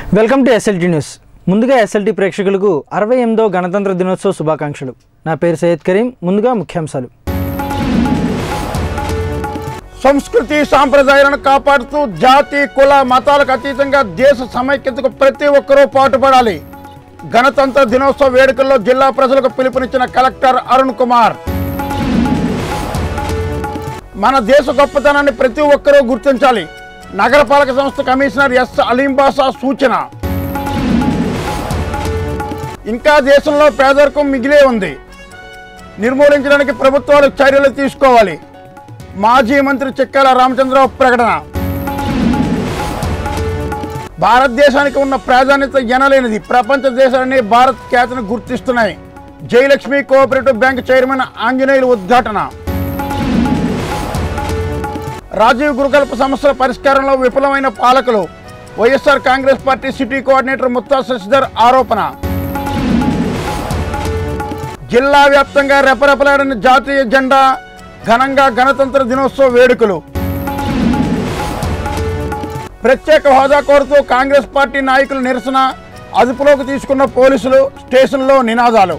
welcome to SLT news ముందుగా SLT ప్రేక్షకులకు అరవై ఎనిమిదో గణతంత్ర దినోత్సవ శుభాకాంక్షలు నా పేరు సయ్యద్ కరీం ముందుగా ముఖ్యాంశాలు సంస్కృతి సాంప్రదాయాలను కాపాడుతూ జాతి కుల మతాలకు అతీతంగా దేశ సమైక్యతకు ప్రతి ఒక్కరూ పాటుపడాలి గణతంత్ర దినోత్సవ వేడుకల్లో జిల్లా ప్రజలకు పిలుపునిచ్చిన కలెక్టర్ అరుణ్ కుమార్ మన దేశ గొప్పతనాన్ని ప్రతి ఒక్కరూ గుర్తించాలి నగరపాలక సంస్థ కమిషనర్ ఎస్ అలీంబాసా సూచన ఇంకా దేశంలో పేదరికం మిగిలే ఉంది నిర్మూలించడానికి ప్రభుత్వాలు చర్యలు తీసుకోవాలి మాజీ మంత్రి చిక్కాల రామచంద్రరావు ప్రకటన భారతదేశానికి ఉన్న ప్రాధాన్యత ఎనలేనిది ప్రపంచ దేశాలన్నీ భారత్ ఖ్యాతిని గుర్తిస్తున్నాయి Jayalakshmi cooperative bank chairman Anjaneyulu ఉద్ఘాటన రాజీవ్ గురుకల్ప సమస్యల పరిష్కారంలో విఫలమైన పాలకులు YSR Congress party city coordinator Mutta Sasidhar ఆరోపణ జిల్లా వ్యాప్తంగా రెపరెపలాడిన జాతీయ జెండా ఘనంగా గణతంత్ర దినోత్సవ వేడుకలు ప్రత్యేక హోదా కోరుతూ కాంగ్రెస్ పార్టీ నాయకుల నిరసన అదుపులోకి తీసుకున్న పోలీసులు స్టేషన్లో నినాదాలు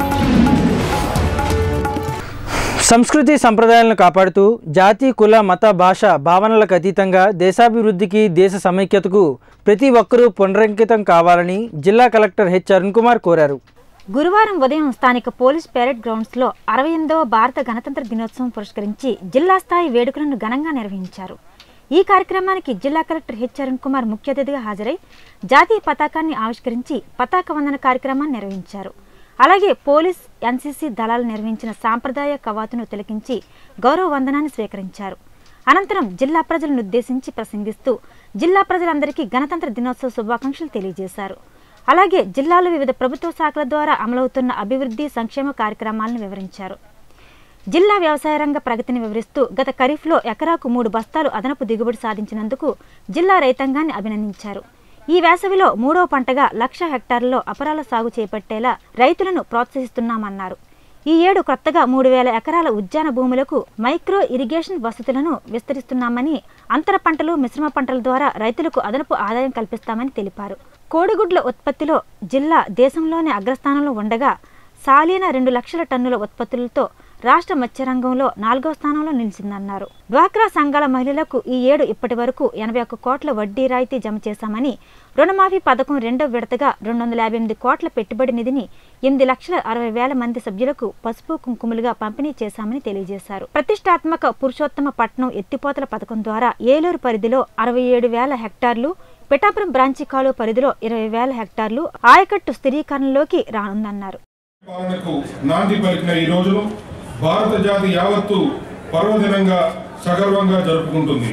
సంస్కృతి సంప్రదాయాలను కాపాడుతూ జాతి కుల మత భాష భావనలకు అతీతంగా దేశాభివృద్ధికి దేశ సమైక్యతకు ప్రతి ఒక్కరూ పునరంకితం కావాలని జిల్లా కలెక్టర్ హెచ్ అరుణ్ కుమార్ కోరారు గురువారం ఉదయం స్థానిక పోలీస్ పెరేడ్ గ్రౌండ్స్లో అరవై ఎనిమిదవ భారత గణతంత్ర దినోత్సవం పురస్కరించి జిల్లా స్థాయి వేడుకలను ఘనంగా నిర్వహించారు ఈ కార్యక్రమానికి జిల్లా కలెక్టర్ హెచ్ అరుణ్ కుమార్ ముఖ్య అతిథిగా హాజరై జాతీయ పతాకాన్ని ఆవిష్కరించి పతాక వందన కార్యక్రమాన్ని నిర్వహించారు అలాగే పోలీస్ ఎన్సీసీ దళాలు నిర్వహించిన సాంప్రదాయ కవాతును తిలకించి గౌరవ వందనాన్ని స్వీకరించారు అనంతరం జిల్లా ప్రజలను ఉద్దేశించి ప్రసంగిస్తూ జిల్లా ప్రజలందరికీ గణతంత్ర దినోత్సవ శుభాకాంక్షలు తెలియజేశారు అలాగే జిల్లాలో వివిధ ప్రభుత్వ శాఖల ద్వారా అమలవుతున్న అభివృద్ధి సంక్షేమ కార్యక్రమాలను వివరించారు జిల్లా వ్యవసాయ రంగ ప్రగతిని వివరిస్తూ గత ఖరీఫ్లో ఎకరాకు మూడు బస్తాలు అదనపు దిగుబడి సాధించినందుకు జిల్లా రైతాంగాన్ని అభినందించారు ఈ వేసవిలో మూడవ పంటగా లక్ష హెక్టార్లలో అపరాల సాగు చేపట్టేలా రైతులను ప్రోత్సహిస్తున్నామన్నారు ఈ ఏడు కొత్తగా మూడు వేల ఎకరాల ఉద్యాన భూములకు మైక్రో ఇరిగేషన్ వసతులను విస్తరిస్తున్నామని అంతర పంటలు మిశ్రమ పంటల ద్వారా రైతులకు అదనపు ఆదాయం కల్పిస్తామని తెలిపారు కోడిగుడ్ల ఉత్పత్తిలో జిల్లా దేశంలోనే అగ్రస్థానంలో ఉండగా సాలీన రెండు లక్షల టన్నుల ఉత్పత్తులతో రాష్ట్ర మత్స్యరంగంలో నాలుగవ స్థానంలో నిలిచిందన్నారు డ్వాక్రా సంఘాల మహిళలకు ఈ ఏడు ఇప్పటి వరకు ఎనభై ఒక్క కోట్ల వడ్డీ రాయితీ జమ చేశామని రుణమాఫీ పథకం రెండవ విడతగా రెండు వందల యాభై ఎనిమిది కోట్ల పెట్టుబడి నిధిని ఎనిమిది లక్షల అరవై వేల మంది సభ్యులకు పసుపు కుంకుమలుగా పంపిణీ చేశామని తెలియజేశారు ప్రతిష్టాత్మక పురుషోత్తమ పట్నం ఎత్తిపోతల పథకం ద్వారా ఏలూరు పరిధిలో అరవై ఏడు వేల హెక్టార్లు పిఠాపురం బ్రాంచి కాలువ పరిధిలో ఇరవై వేల హెక్టార్లు ఆయకట్టు స్థిరీకరణలోకి రానుందన్నారు పాలనకు నాంది పలికిన ఈ రోజును భారత జాతి యావత్తు పర్వదినంగా సగర్వంగా జరుపుకుంటుంది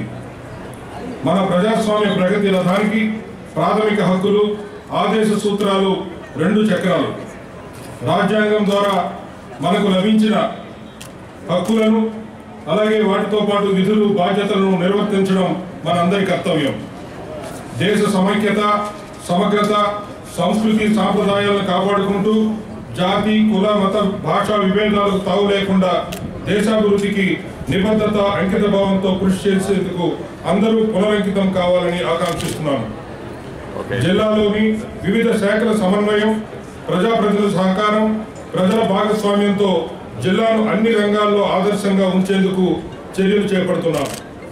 మన ప్రజాస్వామ్య ప్రగతి రథానికి ప్రాథమిక హక్కులు ఆదేశ సూత్రాలు రెండు చక్రాలు రాజ్యాంగం ద్వారా మనకు లభించిన హక్కులను అలాగే వాటితో పాటు విధులు బాధ్యతలను నిర్వర్తించడం మనందరి కర్తవ్యం దేశ సమైక్యత సమగ్రత సంస్కృతి సాంప్రదాయాలను కాపాడుకుంటూ జాతి కుల మత భాషా విభేదాలకు తావు లేకుండా దేశాభివృద్ధికి నిబద్ధత అంకిత భావంతో కృషి చేసేందుకు అందరూ పునరంకితం కావాలని ఆకాంక్షిస్తున్నాను జిల్లాలోని వివిధ శాఖల సమన్వయం ప్రజాప్రతినిధుల సహకారం ప్రజల భాగస్వామ్యంతో జిల్లాను అన్ని రంగాల్లో ఆదర్శంగా ఉంచేందుకు చర్యలు చేపడుతున్నాం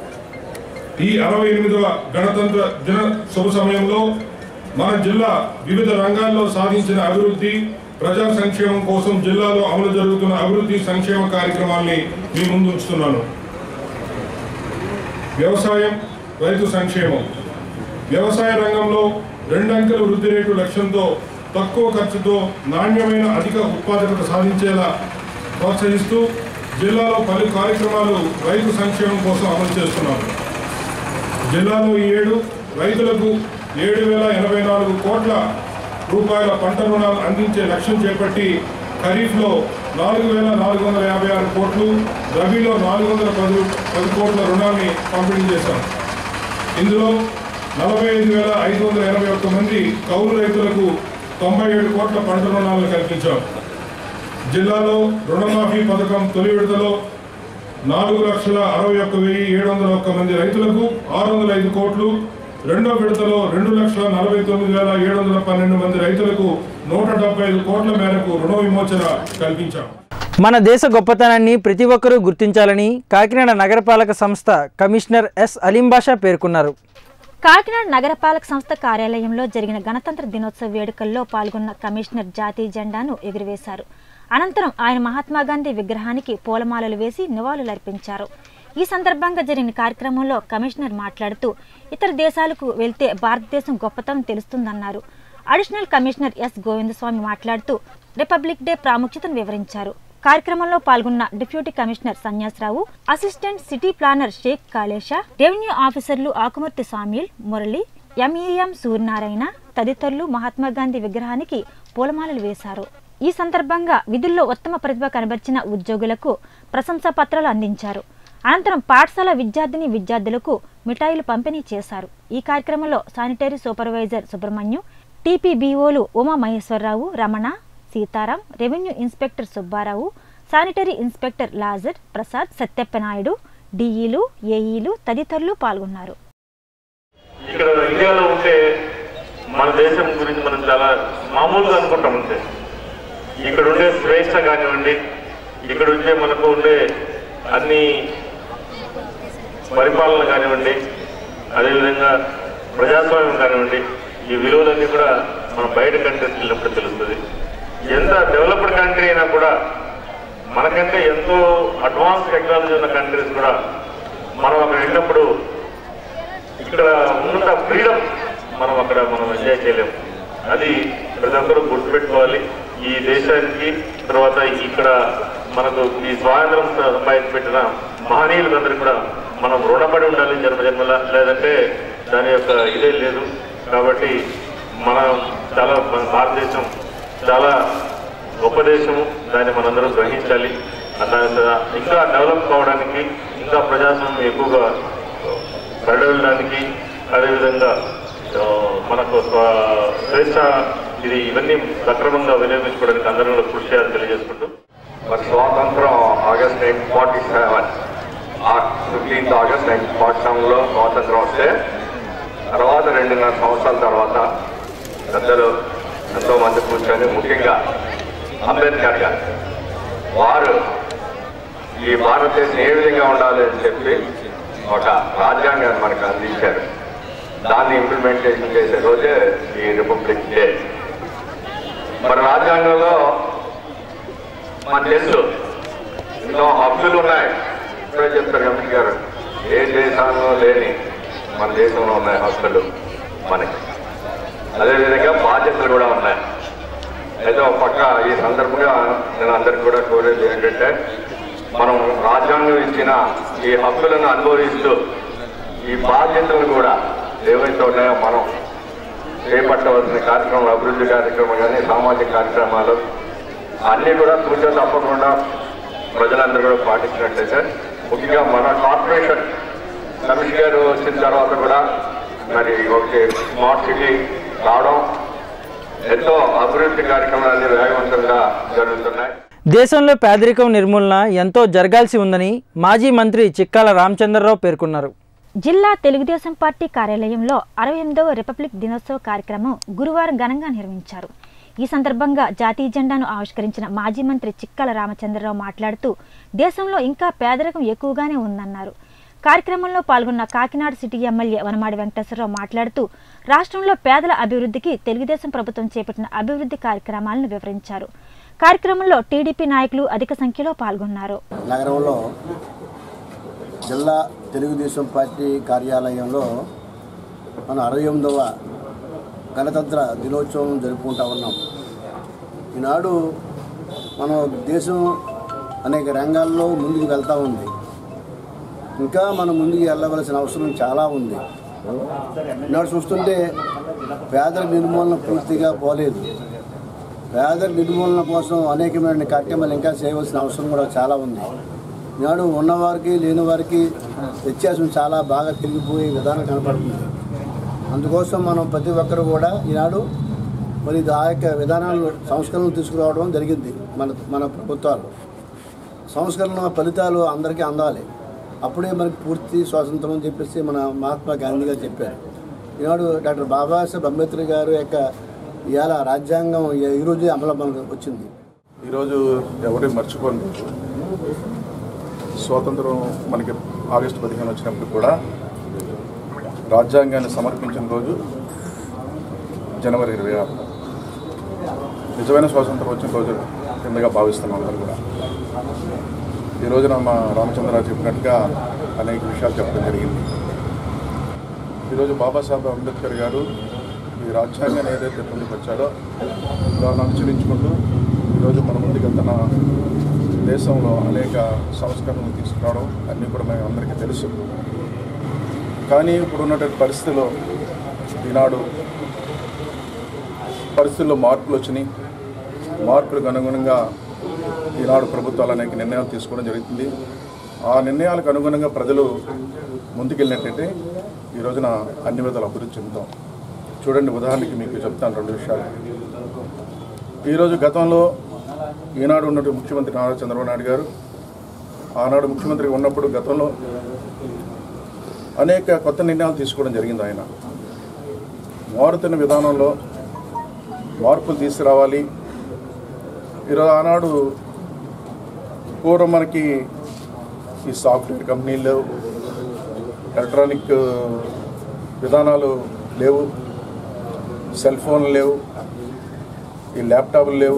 ఈ అరవై ఎనిమిదవ గణతంత్ర దిన శుభ సమయంలో మన జిల్లా వివిధ రంగాల్లో సాధించిన అభివృద్ధి ప్రజా సంక్షేమం కోసం జిల్లాలో అమలు జరుగుతున్న అభివృద్ధి సంక్షేమ కార్యక్రమాల్ని మీ ముందు ఉంచుతున్నాను వ్యవసాయం రైతు సంక్షేమం వ్యవసాయ రంగంలో రెండంకెల వృద్ధి రేటు లక్ష్యంతో తక్కువ ఖర్చుతో నాణ్యమైన అధిక ఉత్పాదకత సాధించేలా ప్రోత్సహిస్తూ జిల్లాలో పలు కార్యక్రమాలు రైతు సంక్షేమం కోసం అమలు చేస్తున్నాము జిల్లాలో ఈ ఏడు రైతులకు ఏడు వేల ఎనభై నాలుగు కోట్ల రూపాయల పంట రుణాలు అందించే లక్ష్యం చేపట్టి ఖరీఫ్లో నాలుగు వేల నాలుగు వందల యాభై ఆరు కోట్లు రబీలో నాలుగు వందల పది పది కోట్ల రుణాన్ని పంపిణీ చేశాం ఇందులో నలభై ఐదు వేల ఐదు వందల ఎనభై ఒక్క మంది కౌలు రైతులకు తొంభై ఏడు కోట్ల పంట రుణాలను కల్పించాం జిల్లాలో రుణమాఫీ పథకం తొలి విడతలో నాలుగు లక్షల అరవై ఒక్క వెయ్యి ఏడు వందల ఒక్క మంది రైతులకు ఆరు వందల ఐదు కోట్లు రెండో విడతలో రెండు లక్షల నలభై తొమ్మిది వేల ఏడు వందల పన్నెండు మంది రైతులకు నూట డెబ్బై ఐదు కోట్ల మేరకు రుణ విమోచన కల్పించాం మన దేశ గొప్పతనాన్ని ప్రతి ఒక్కరూ గుర్తించాలని కాకినాడ నగరపాలక సంస్థ కమిషనర్ ఎస్ అలీం బాషా పేర్కొన్నారు కాకినాడ నగరపాలక సంస్థ కార్యాలయంలో జరిగిన గణతంత్ర దినోత్సవ వేడుకల్లో పాల్గొన్న కమిషనర్ జాతీయ జెండాను ఎగురవేశారు అనంతరం ఆయన మహాత్మాగాంధీ విగ్రహానికి పూలమాలలు వేసి నివాళులర్పించారు ఈ సందర్భంగా జరిగిన కార్యక్రమంలో కమిషనర్ మాట్లాడుతూ ఇతర దేశాలకు వెళ్తే భారతదేశం గొప్పతనం తెలుస్తుందన్నారు అడిషనల్ కమిషనర్ ఎస్ గోవిందస్వామి మాట్లాడుతూ రిపబ్లిక్ డే ప్రాముఖ్యతను వివరించారు కార్యక్రమంలో పాల్గొన్న deputy commissioner Sanyasirao assistant city planner Shaik Kalesha revenue ఆఫీసర్లు ఆకుమర్తి సామీల్ మురళి ఎంఈఎం సూర్యనారాయణ తదితరులు మహాత్మాగాంధీ విగ్రహానికి పూలమాలలు వేశారు ఈ సందర్భంగా విధుల్లో ఉత్తమ ప్రతిభ కనబర్చిన ఉద్యోగులకు ప్రశంసా పత్రాలు అందించారు అనంతరం పాఠశాల విద్యార్థిని విద్యార్థులకు మిఠాయిలు పంపిణీ చేశారు ఈ కార్యక్రమంలో శానిటరీ సూపర్వైజర్ సుబ్రహ్మణ్యం టీపీబీఓలు Uma Maheswararao Ramana Sitaram revenue inspector Subbarao sanitary inspector Lazar Prasad Satyappanaidu డిఈలు ఏఈలు తదితరులు పాల్గొన్నారు ఇక్కడ ఇండియాలో ఉంటే మన దేశం గురించి మనం చాలా మామూలుగా అనుకుంటాం అంతే ఇక్కడ ఉండే స్వేచ్ఛ కానివ్వండి ఇక్కడ ఉండే మనకు ఉండే అన్ని పరిపాలన కానివ్వండి అదేవిధంగా ప్రజాస్వామ్యం కానివ్వండి ఈ విలువలన్నీ కూడా మనం బయట కంట్రీస్ వెళ్ళినప్పుడు తెలుస్తుంది ఎంత డెవలప్డ్ కంట్రీ అయినా కూడా మనకంటే ఎంతో అడ్వాన్స్ టెక్నాలజీ ఉన్న కంట్రీస్ కూడా మనం అక్కడ వెళ్ళినప్పుడు ఇక్కడ ఉన్నంత ఫ్రీడమ్ మనం అక్కడ మనం ఎంజాయ్ చేయలేము అది ప్రతి ఒక్కరూ గుర్తుపెట్టుకోవాలి ఈ దేశానికి తర్వాత ఇక్కడ మనకు ఈ స్వాతంత్రం సంపాదించి పెట్టిన మహనీయులందరికీ కూడా మనం రుణపడి ఉండాలి జన్మ జన్మల లేదంటే దాని యొక్క ఇదే లేదు కాబట్టి మన చాలా మన భారతదేశం చాలా గొప్ప దేశము దాన్ని మనందరం గ్రహించాలి అలా ఇంకా డెవలప్ కావడానికి ఇంకా ప్రజాస్వామ్యం ఎక్కువగా వెళ్ళడానికి అదేవిధంగా ఆ, మనకు స్వ- స్వేచ్ఛ ఇది ఇవన్నీ సక్రమంగా వినియోగించుకోవడానికి అందరూ కూడా కృషి చేయాలని తెలియజేసుకుంటూ మరి స్వాతంత్రం August nineteen forty seven fifteenth August nineteen forty సెవెన్లో స్వాతంత్రం వస్తే తర్వాత రెండున్నర సంవత్సరాల తర్వాత పెద్దలు ఎంతో మంది కూర్చొని ముఖ్యంగా అంబేద్కర్ గారు వారు ఈ భారతదేశం ఏ విధంగా ఉండాలి అని చెప్పి ఒక రాజ్యాంగాన్ని మనకు అందించారు దాన్ని ఇంప్లిమెంటేషన్ చేసే రోజే ఈ రిపబ్లిక్ డే మరి రాజ్యాంగంలో మనకు తెలుసు ఎన్నో హక్కులు ఉన్నాయి ఇప్పుడే చెప్తారు ఎంపీ గారు ఏ దేశంలో లేని మన దేశంలో ఉన్నాయి హక్కులు మనకి అదేవిధంగా బాధ్యతలు కూడా ఉన్నాయి అయితే ఒక పక్క ఈ సందర్భంగా నేను అందరికి కూడా కోరేది ఏంటంటే మనం రాజ్యాంగం ఇచ్చిన ఈ హక్కులను అనుభవిస్తూ ఈ బాధ్యతలను కూడా ఏవైతే ఉన్నాయో మనం చేపట్టవలసిన కార్యక్రమం అభివృద్ధి కార్యక్రమం కానీ సామాజిక కార్యక్రమాలు అన్నీ కూడా తూచ తప్పకుండా ప్రజలందరూ కూడా పాటించినట్లయితే ముఖ్యంగా మన కార్పొరేషన్ కమిషన్ గారు వచ్చిన తర్వాత కూడా మరి ఒకటి స్మార్ట్ సిటీ రావడం ఎంతో అభివృద్ధి కార్యక్రమాలన్నీ వేగవంతంగా జరుగుతున్నాయి దేశంలో పేదరికం నిర్మూలన ఎంతో జరగాల్సి ఉందని మాజీ మంత్రి చిక్కాల రామచంద్రరావు పేర్కొన్నారు జిల్లా తెలుగుదేశం పార్టీ కార్యాలయంలో అరవై ఎనిమిదవ రిపబ్లిక్ దినోత్సవ కార్యక్రమం గురువారం ఘనంగా నిర్వహించారు ఈ సందర్భంగా జాతీయ జెండాను ఆవిష్కరించిన మాజీ మంత్రి చిక్కల రామచంద్రరావు మాట్లాడుతూ దేశంలో ఇంకా పేదరికం ఎక్కువగానే ఉందన్నారు కార్యక్రమంలో పాల్గొన్న కాకినాడ సిటీ ఎమ్మెల్యే వనమాడి వెంకటేశ్వరరావు మాట్లాడుతూ రాష్ట్రంలో పేదల అభివృద్ధికి తెలుగుదేశం ప్రభుత్వం చేపట్టిన అభివృద్ధి కార్యక్రమాలను వివరించారు కార్యక్రమంలో టీడీపీ నాయకులు అధిక సంఖ్యలో పాల్గొన్నారు నగరంలో జిల్లా తెలుగుదేశం పార్టీ కార్యాలయంలో మన అరవై ఎనిమిదవ గణతంత్ర దినోత్సవం జరుపుకుంటా ఉన్నాం ఈనాడు మన దేశం అనేక రంగాల్లో ముందుకు వెళ్తూ ఉంది ఇంకా మనం ముందుకు వెళ్ళవలసిన అవసరం చాలా ఉంది ఈనాడు చూస్తుంటే పేదల నిర్మూలన పూర్తిగా పోలేదు పేదల నిర్మూలన కోసం అనేకమైన కార్యక్రమాలు ఇంకా చేయవలసిన అవసరం కూడా చాలా ఉంది ఈనాడు ఉన్నవారికి లేని వారికి వ్యత్యాసం చాలా బాగా తిరిగిపోయే విధానం కనపడుతుంది అందుకోసం మనం ప్రతి ఒక్కరు కూడా ఈనాడు మరి ఆ యొక్క విధానాలు సంస్కరణలు తీసుకురావడం జరిగింది మన మన ప్రభుత్వాలు సంస్కరణ ఫలితాలు అందరికీ అందాలి అప్పుడే మనకి పూర్తి స్వాతంత్రం అని చెప్పేసి మన మహాత్మా గాంధీ గారు చెప్పారు ఈనాడు డాక్టర్ బాబాసాహెబ్ అంబేద్కర్ గారు యొక్క ఇవాళ రాజ్యాంగం ఈ- ఈరోజు అమలు మనకు వచ్చింది ఈరోజు ఎవరి మర్చిపోని రోజు స్వాతంత్రం మనకి ఆగస్టు పదిహేను వచ్చినప్పుడు కూడా రాజ్యాంగాన్ని సమర్పించిన రోజు జనవరి ఇరవై ఆరు నిజమైన స్వాతంత్రం వచ్చిన రోజు కిందగా భావిస్తున్నాం అందరూ కూడా ఈ రోజున మా రామచంద్రరావు చెప్పినట్టుగా అనేక విషయాలు చెప్పడం జరిగింది ఈరోజు బాబాసాహెబ్ అంబేద్కర్ గారు ఈ రాజ్యాంగాన్ని ఏదైతే పొందుపరిచాడో దాన్ని అనుసరించుకుంటూ ఈరోజు మన ముందుకు వెళ్తున్న దేశంలో అనేక సంస్కరణలు తీసుకురావడం అన్నీ కూడా మేము అందరికీ తెలుసు కానీ ఇప్పుడు ఉన్నటువంటి పరిస్థితిలో ఈనాడు పరిస్థితుల్లో మార్పులు వచ్చినాయి మార్పులకు అనుగుణంగా ఈనాడు ప్రభుత్వాలు అనేక నిర్ణయాలు తీసుకోవడం జరుగుతుంది ఆ నిర్ణయాలకు అనుగుణంగా ప్రజలు ముందుకెళ్ళినట్టయితే ఈ రోజున అన్ని విధాలు అభివృద్ధి చెందుతాం చూడండి ఉదాహరణకి మీకు చెప్తాను రెండు విషయాలు ఈరోజు గతంలో ఈనాడు ఉన్నటువంటి ముఖ్యమంత్రి నారా చంద్రబాబు నాయుడు గారు ఆనాడు ముఖ్యమంత్రిగా ఉన్నప్పుడు గతంలో అనేక కొత్త నిర్ణయాలు తీసుకోవడం జరిగింది ఆయన మారుతున్న విధానంలో మార్పులు తీసుకురావాలి ఈరోజు ఆనాడు పూర్వం మనకి ఈ సాఫ్ట్వేర్ కంపెనీలు లేవు ఎలక్ట్రానిక్ విధానాలు లేవు సెల్ ఫోన్లు లేవు ఈ ల్యాప్టాప్లు లేవు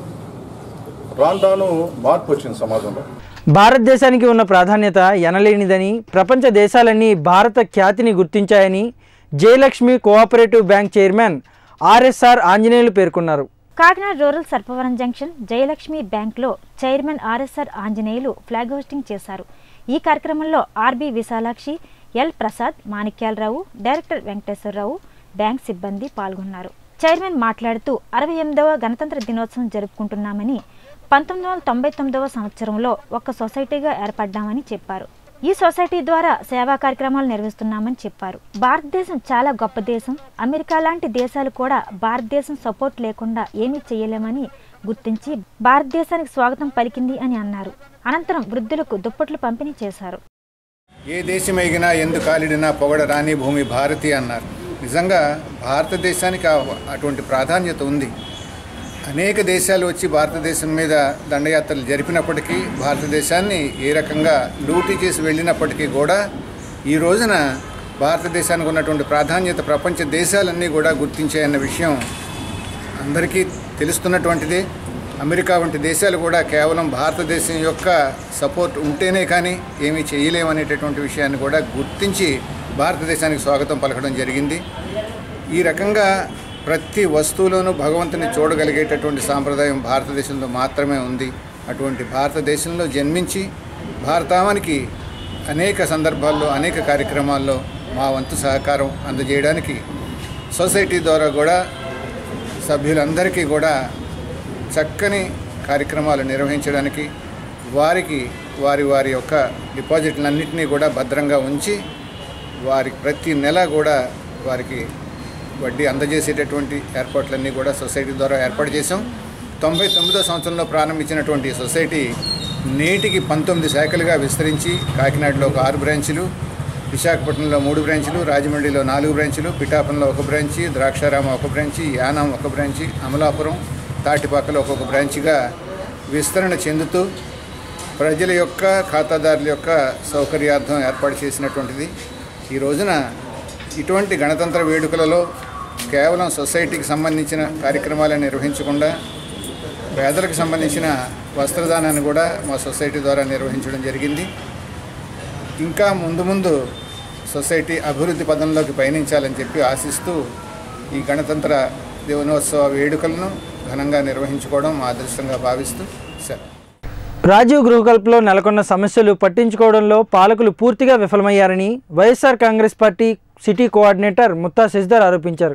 రాను రాను మార్పు వచ్చింది సమాజంలో భారతదేశానికి ఉన్న ప్రాధాన్యత ఎనలేనిదని ప్రపంచ దేశాలన్నీ భారత ఖ్యాతిని గుర్తించాయని Jayalakshmi cooperative bank chairman RSR Anjaneyulu పేర్కొన్నారు కాకినాడ రూరల్ సర్పవరం జంక్షన్ జయలక్ష్మి బ్యాంక్లో chairman RSR Anjaneyulu flag hoisting చేశారు ఈ కార్యక్రమంలో RB Visalakshi L Prasad Manikyalarao director Venkateswararao bank సిబ్బంది పాల్గొన్నారు చైర్మన్ మాట్లాడుతూ అరవై ఎనిమిదవ గణతంత్ర దినోత్సవం జరుపుకుంటున్నామని పంతొమ్మిది వందల తొంభై తొమ్మిదవ సంవత్సరంలో ఒక సొసైటీగా ఏర్పడ్డామని చెప్పారు ఈ సొసైటీ ద్వారా సేవా కార్యక్రమాలు నిర్వహిస్తున్నామని చెప్పారు భారతదేశం చాలా గొప్ప దేశం అమెరికా లాంటి దేశాలు కూడా భారతదేశం సపోర్ట్ లేకుండా ఏమీ చేయలేమని గుర్తించి భారతదేశానికి స్వాగతం పలికింది అని అన్నారు అనంతరం వృద్ధులకు దుప్పట్లు పంపిణీ చేశారు ఏ దేశం ఎగినా ఎందు కాలిడినా పొగడ రాని భూమి భారతి అన్నారు నిజంగా భారతదేశానికి ఆ- అటువంటి ప్రాధాన్యత ఉంది అనేక దేశాలు వచ్చి భారతదేశం మీద దండయాత్రలు జరిపినప్పటికీ భారతదేశాన్ని ఏ రకంగా లూటీ చేసి వెళ్ళినప్పటికీ కూడా ఈ రోజున భారతదేశానికి ఉన్నటువంటి ప్రాధాన్యత ప్రపంచ దేశాలన్నీ కూడా గుర్తించాయన్న విషయం అందరికీ తెలుస్తున్నటువంటిది అమెరికా వంటి దేశాలు కూడా కేవలం భారతదేశం యొక్క సపోర్ట్ ఉంటేనే కానీ ఏమీ చేయలేమనేటటువంటి విషయాన్ని కూడా గుర్తించి భారతదేశానికి స్వాగతం పలకడం జరిగింది ఈ రకంగా ప్రతి వస్తువులోనూ భగవంతుని చూడగలిగేటటువంటి సాంప్రదాయం భారతదేశంలో మాత్రమే ఉంది అటువంటి భారతదేశంలో జన్మించి భారతావనికి అనేక సందర్భాల్లో అనేక కార్యక్రమాల్లో మా వంతు సహకారం అందజేయడానికి సొసైటీ ద్వారా కూడా సభ్యులందరికీ కూడా చక్కని కార్యక్రమాలు నిర్వహించడానికి వారికి వారి వారి యొక్క డిపాజిట్లన్నింటినీ కూడా భద్రంగా ఉంచి వారికి ప్రతి నెల కూడా వారికి వడ్డీ అందజేసేటటువంటి ఏర్పాట్లన్నీ కూడా సొసైటీ ద్వారా ఏర్పాటు చేశాం తొంభై తొమ్మిదో సంవత్సరంలో ప్రారంభించినటువంటి ఈ సొసైటీ నేటికి పంతొమ్మిది శాఖలుగా విస్తరించి కాకినాడలో ఒక ఆరు బ్రాంచులు విశాఖపట్నంలో మూడు బ్రాంచులు రాజమండ్రిలో నాలుగు బ్రాంచులు పిఠాపురంలో ఒక బ్రాంచి ద్రాక్షారామ ఒక బ్రాంచి యానాం ఒక బ్రాంచి అమలాపురం తాటిపాకలో ఒక్కొక్క బ్రాంచిగా విస్తరణ చెందుతూ ప్రజల యొక్క ఖాతాదారుల యొక్క సౌకర్యార్థం ఏర్పాటు చేసినటువంటిది ఈ రోజున ఇటువంటి గణతంత్ర వేడుకలలో కేవలం సొసైటీకి సంబంధించిన కార్యక్రమాలను నిర్వహించకుండా పేదలకు సంబంధించిన వస్త్రదానాన్ని కూడా మా సొసైటీ ద్వారా నిర్వహించడం జరిగింది ఇంకా ముందు ముందు సొసైటీ అభివృద్ధి పదంలోకి పయనించాలని చెప్పి ఆశిస్తూ ఈ గణతంత్ర దినోత్సవ వేడుకలను ఘనంగా నిర్వహించుకోవడం మా అదృష్టంగా భావిస్తూ సెలవు రాజీవ్ గృహకల్పలో నెలకొన్న సమస్యలు పట్టించుకోవడంలో పాలకులు పూర్తిగా విఫలమయ్యారని YSR Congress party city coordinator Mutta Sasidhar ఆరోపించారు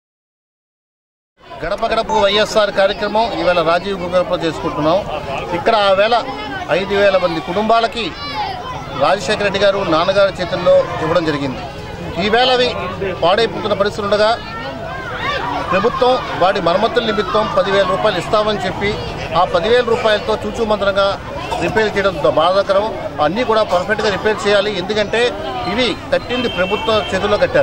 గడప గడప వైఎస్ఆర్ కార్యక్రమం ఈవేళ రాజీవ్ గృహలో చేసుకుంటున్నాం ఇక్కడ ఆ వేళ ఐదు వేల మంది కుటుంబాలకి రాజశేఖర రెడ్డి గారు నాన్నగారి చేతుల్లో ఇవ్వడం జరిగింది ఈవేళ అవి పాడైపోతున్న పరిస్థితులు ఉండగా ప్రభుత్వం వాటి మరమ్మతుల నిమిత్తం పదివేల రూపాయలు ఇస్తామని చెప్పి ఆ పదివేల రూపాయలతో చూచూ మంత్రంగా రిపేర్ చేయడం బాధాకరం అన్నీ కూడా పర్ఫెక్ట్గా రిపేర్ చేయాలి ఎందుకంటే ఇవి కట్టింది ప్రభుత్వ చేతుల్లో కట్టారు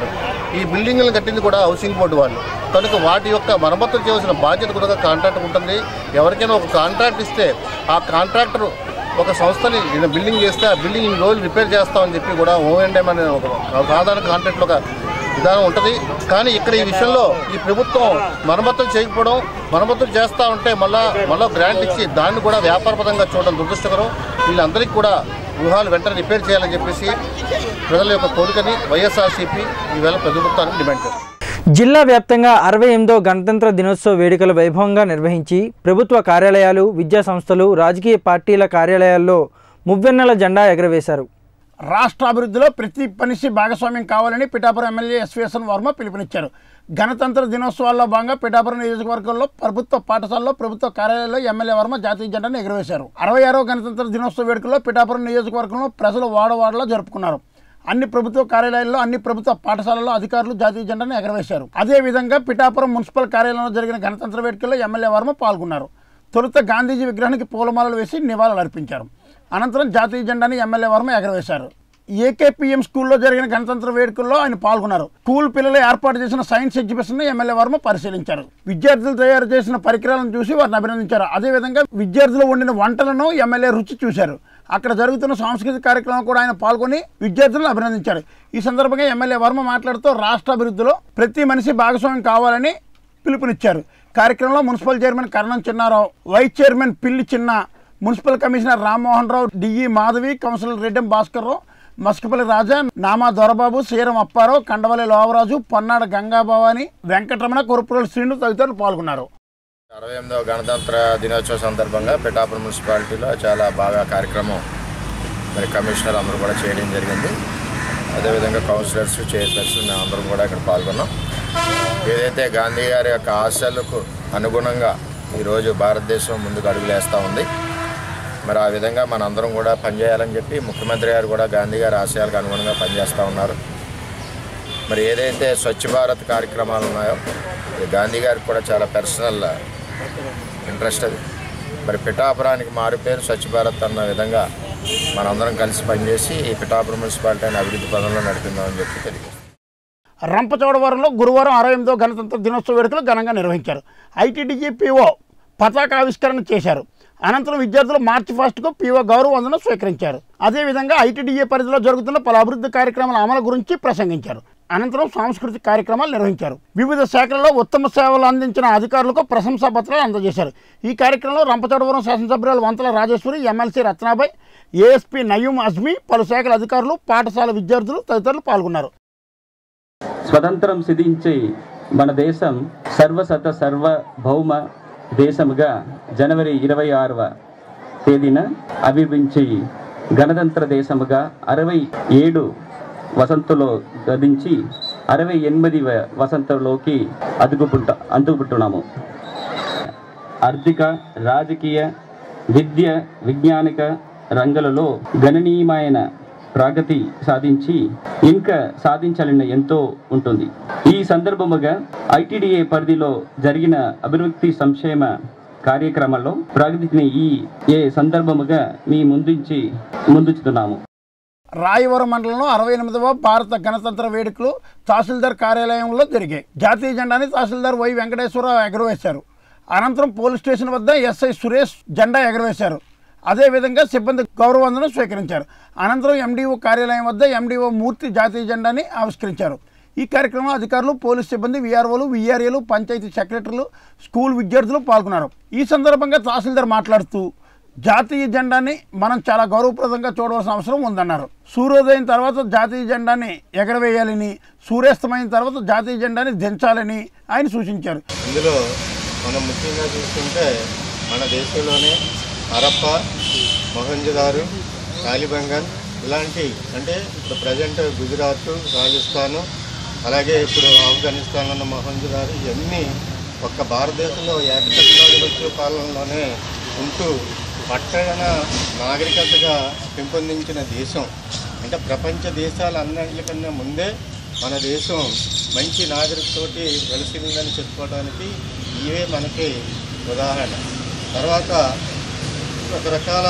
ఈ బిల్డింగ్లను కట్టింది కూడా హౌసింగ్ బోర్డు వాళ్ళు కనుక వాటి యొక్క మరమ్మతులు చేయవలసిన బాధ్యత కూడా కాంట్రాక్ట్ ఉంటుంది ఎవరికైనా ఒక కాంట్రాక్ట్ ఇస్తే ఆ కాంట్రాక్టర్ ఒక సంస్థని ఈయన బిల్డింగ్ చేస్తే ఆ బిల్డింగ్ ఇన్ని రోజులు రిపేర్ చేస్తామని చెప్పి కూడా ఓఎండ్ఎం అనే ఒక సాధారణ కాంట్రాక్ట్లో ఒక విధానం ఉంటుంది కానీ ఇక్కడ ఈ విషయంలో ఈ ప్రభుత్వం మరమ్మతులు చేయకపోవడం మరమ్మతులు చేస్తూ ఉంటే మళ్ళా మళ్ళీ గ్రాంట్ ఇచ్చి దాన్ని కూడా వ్యాపారపరంగా చూడడం దురదృష్టకరం వీళ్ళందరికీ కూడా గృహాలు వెంటనే రిపేర్ చేయాలని చెప్పేసి ప్రజల యొక్క కోరికని వైఎస్ఆర్సీపీ ఈవేళ ప్రభుత్వానికి డిమాండ్ చేస్తారు జిల్లా వ్యాప్తంగా అరవై ఎనిమిదో గణతంత్ర దినోత్సవ వేడుకలు వైభవంగా నిర్వహించి ప్రభుత్వ కార్యాలయాలు విద్యా సంస్థలు రాజకీయ పార్టీల కార్యాలయాల్లో మువ్వెన్నెల జెండా ఎగరవేశారు రాష్ట్ర అభివృద్ధిలో ప్రతి మనిషి భాగస్వామ్యం కావాలని పిఠాపురం ఎమ్మెల్యే ఎస్విఎస్ఎన్ వర్మ పిలుపునిచ్చారు గణతంత్ర దినోత్సవాల్లో భాగంగా పిఠాపురం నియోజకవర్గంలో ప్రభుత్వ పాఠశాలలో ప్రభుత్వ కార్యాలయంలో ఎమ్మెల్యే వర్మ జాతీయ జెండాను ఎగురవేశారు అరవై ఆరో గణతంత్ర దినోత్సవ వేడుకల్లో పిఠాపురం నియోజకవర్గంలో ప్రజలు వాడవాడలో జరుపుకున్నారు అన్ని ప్రభుత్వ కార్యాలయాల్లో అన్ని ప్రభుత్వ పాఠశాలల్లో అధికారులు జాతీయ జెండాను ఎగరవేశారు అదే విధంగా పిఠాపురం మున్సిపల్ కార్యాలయంలో జరిగిన గణతంత్ర వేడుకల్లో ఎమ్మెల్యే వర్మ పాల్గొన్నారు తొలుత గాంధీజీ విగ్రహానికి పూలమాలలు వేసి నివాళులు అర్పించారు అనంతరం జాతీయ జెండాని ఎమ్మెల్యే వర్మ ఎగరవేశారు ఏకేపీఎం స్కూల్లో జరిగిన గణతంత్ర వేడుకల్లో ఆయన పాల్గొన్నారు స్కూల్ పిల్లలు ఏర్పాటు చేసిన సైన్స్ ఎగ్జిబిషన్ ఎమ్మెల్యే వర్మ పరిశీలించారు విద్యార్థులు తయారు చేసిన పరికరాలను చూసి వారిని అభినందించారు అదేవిధంగా విద్యార్థులు వండిన వంటలను ఎమ్మెల్యే రుచి చూశారు అక్కడ జరుగుతున్న సాంస్కృతిక కార్యక్రమం కూడా ఆయన పాల్గొని విద్యార్థులను అభినందించారు ఈ సందర్భంగా ఎమ్మెల్యే వర్మ మాట్లాడుతూ రాష్ట్ర అభివృద్ధిలో ప్రతి మనిషి భాగస్వామ్యం కావాలని పిలుపునిచ్చారు కార్యక్రమంలో municipal chairman Karanam Chinnarao vice chairman Pilli Chinna municipal commissioner Rammohan Rao DE Madhavi councillor Reddem Bhaskar Rao Maskapalli Raja Nama Dorababu Seeram Apparao Kandavalli Lovaraju Pannada Gangabhavani Venkataramana Koripurolu Srinu తదితరులు పాల్గొన్నారు అరవై ఎనిమిదవ గణతంత్ర దినోత్సవ సందర్భంగా పిఠాపురం మున్సిపాలిటీలో చాలా బాగా కార్యక్రమం మరి కమిషనర్ అందరూ కూడా చేయడం జరిగింది అదేవిధంగా కౌన్సిలర్స్ చైర్పర్సన్ మేము అందరం కూడా ఇక్కడ పాల్గొన్నాం ఏదైతే గాంధీ గారి యొక్క ఆశలకు అనుగుణంగా ఈరోజు భారతదేశం ముందుకు అడుగులేస్తూ ఉంది మరి ఆ విధంగా మన అందరం కూడా పనిచేయాలని చెప్పి ముఖ్యమంత్రి గారు కూడా గాంధీ గారి ఆశయాలకు అనుగుణంగా పనిచేస్తూ ఉన్నారు మరి ఏదైతే స్వచ్ఛ భారత్ కార్యక్రమాలు ఉన్నాయో ఇది గాంధీ గారికి కూడా చాలా పర్సనల్ ఇంట్రెస్ట్ అది మరి పిఠాపురానికి మారు పేరు స్వచ్ఛ భారత్ అన్న విధంగా మనందరం కలిసి పనిచేసి ఈ పిఠాపురం మున్సిపాలిటీని అభివృద్ధి పదంలో నడిపిందామని చెప్పి తెలియజేస్తాం రంపచోడవరంలో గురువారం అరవై ఎనిమిదో గణతంత్ర దినోత్సవ వేడుకలు ఘనంగా నిర్వహించారు ఐటీడీజీ పీఓ పతాక ఆవిష్కరణ చేశారు అనంతరం విద్యార్థులు మార్చి ఫస్ట్కు పీఓ గౌరవ వందన స్వీకరించారు అదేవిధంగా ఐటీడీఏ పరిధిలో జరుగుతున్న పలు అభివృద్ధి కార్యక్రమాల అమలు గురించి ప్రసంగించారు అనంతరం సాంస్కృతిక కార్యక్రమాలు నిర్వహించారు వివిధ శాఖలలో ఉత్తమ సేవలు అందించిన అధికారులకు ప్రశంసా పత్రాలు అందజేశారు ఈ కార్యక్రమంలో రంపచోడవరం శాసనసభ్యులు వంతల రాజేశ్వరి ఎమ్మెల్సీ రత్నాబాయ్ ఏఎస్పీ నయూం అజ్మీ పలు శాఖల అధికారులు పాఠశాల విద్యార్థులు తదితరులు పాల్గొన్నారు స్వతంత్రం సిద్ధించి మన దేశం సర్వసత సర్వభౌమ దేశముగా జనవరి ఇరవై ఆరవ తేదీన అభివృంచి గణతంత్ర దేశముగా అరవై ఏడు వసంతలో గదించి అరవై ఎనిమిది వసంతంలోకి అదుగుపుంట అందుకుంటున్నాము ఆర్థిక రాజకీయ విద్య విజ్ఞానిక రంగాలలో గణనీయమైన ప్రగతి సాధించి ఇంకా సాధించాలని ఎంతో ఉంటుంది ఈ సందర్భముగా ఐటీడీఏ పరిధిలో జరిగిన అభివృద్ధి సంక్షేమ కార్యక్రమాల్లో ప్రగతిని ఈ ఏ సందర్భముగా మీ ముందుంచి ముందుంచుతున్నాము రాయవరం మండలంలో అరవై ఎనిమిదవ భారత గణతంత్ర వేడుకలు తహసీల్దార్ కార్యాలయంలో జరిగాయి జాతీయ జెండాని తహసీల్దార్ వై వెంకటేశ్వరరావు ఎగరవేశారు అనంతరం పోలీస్ స్టేషన్ వద్ద ఎస్ఐ సురేష్ జెండా ఎగరవేశారు అదేవిధంగా సిబ్బంది గౌరవందనం స్వీకరించారు అనంతరం ఎండిఓ కార్యాలయం వద్ద ఎండిఓ మూర్తి జాతీయ జెండాని ఆవిష్కరించారు ఈ కార్యక్రమంలో అధికారులు పోలీస్ సిబ్బంది విఆర్ఓలు విఆర్ఏలు పంచాయతీ సెక్రటరీలు స్కూల్ విద్యార్థులు పాల్గొన్నారు ఈ సందర్భంగా తహసీల్దార్ మాట్లాడుతూ జాతీయ జెండాని మనం చాలా గౌరవప్రదంగా చూడవలసిన అవసరం ఉందన్నారు సూర్యోదయం తర్వాత జాతీయ జెండాని ఎగరవేయాలని సూర్యాస్తమైన తర్వాత జాతీయ జెండాని దించాలని ఆయన సూచించారు ఇందులో మనం ముఖ్యంగా చూసుకుంటే మన దేశంలోనే హరప్ప మొహంజదారు కాలిబంగన్ ఇలాంటి అంటే ఇప్పుడు ప్రజెంట్ గుజరాత్ రాజస్థాన్ అలాగే ఇప్పుడు ఆఫ్ఘనిస్తాన్లో ఉన్న మొహంజదారు ఇవన్నీ ఒక్క భారతదేశంలో ఏకచక్రాధిపత్య పాలనలోనే ఉంటూ పట్టణ నాగరికతగా పెంపొందించిన దేశం అంటే ప్రపంచ దేశాలన్నింటికన్నా ముందే మన దేశం మంచి నాగరికతోటి వెలసిందని చెప్పుకోవడానికి ఇవే మనకి ఉదాహరణ తర్వాత రకరకాల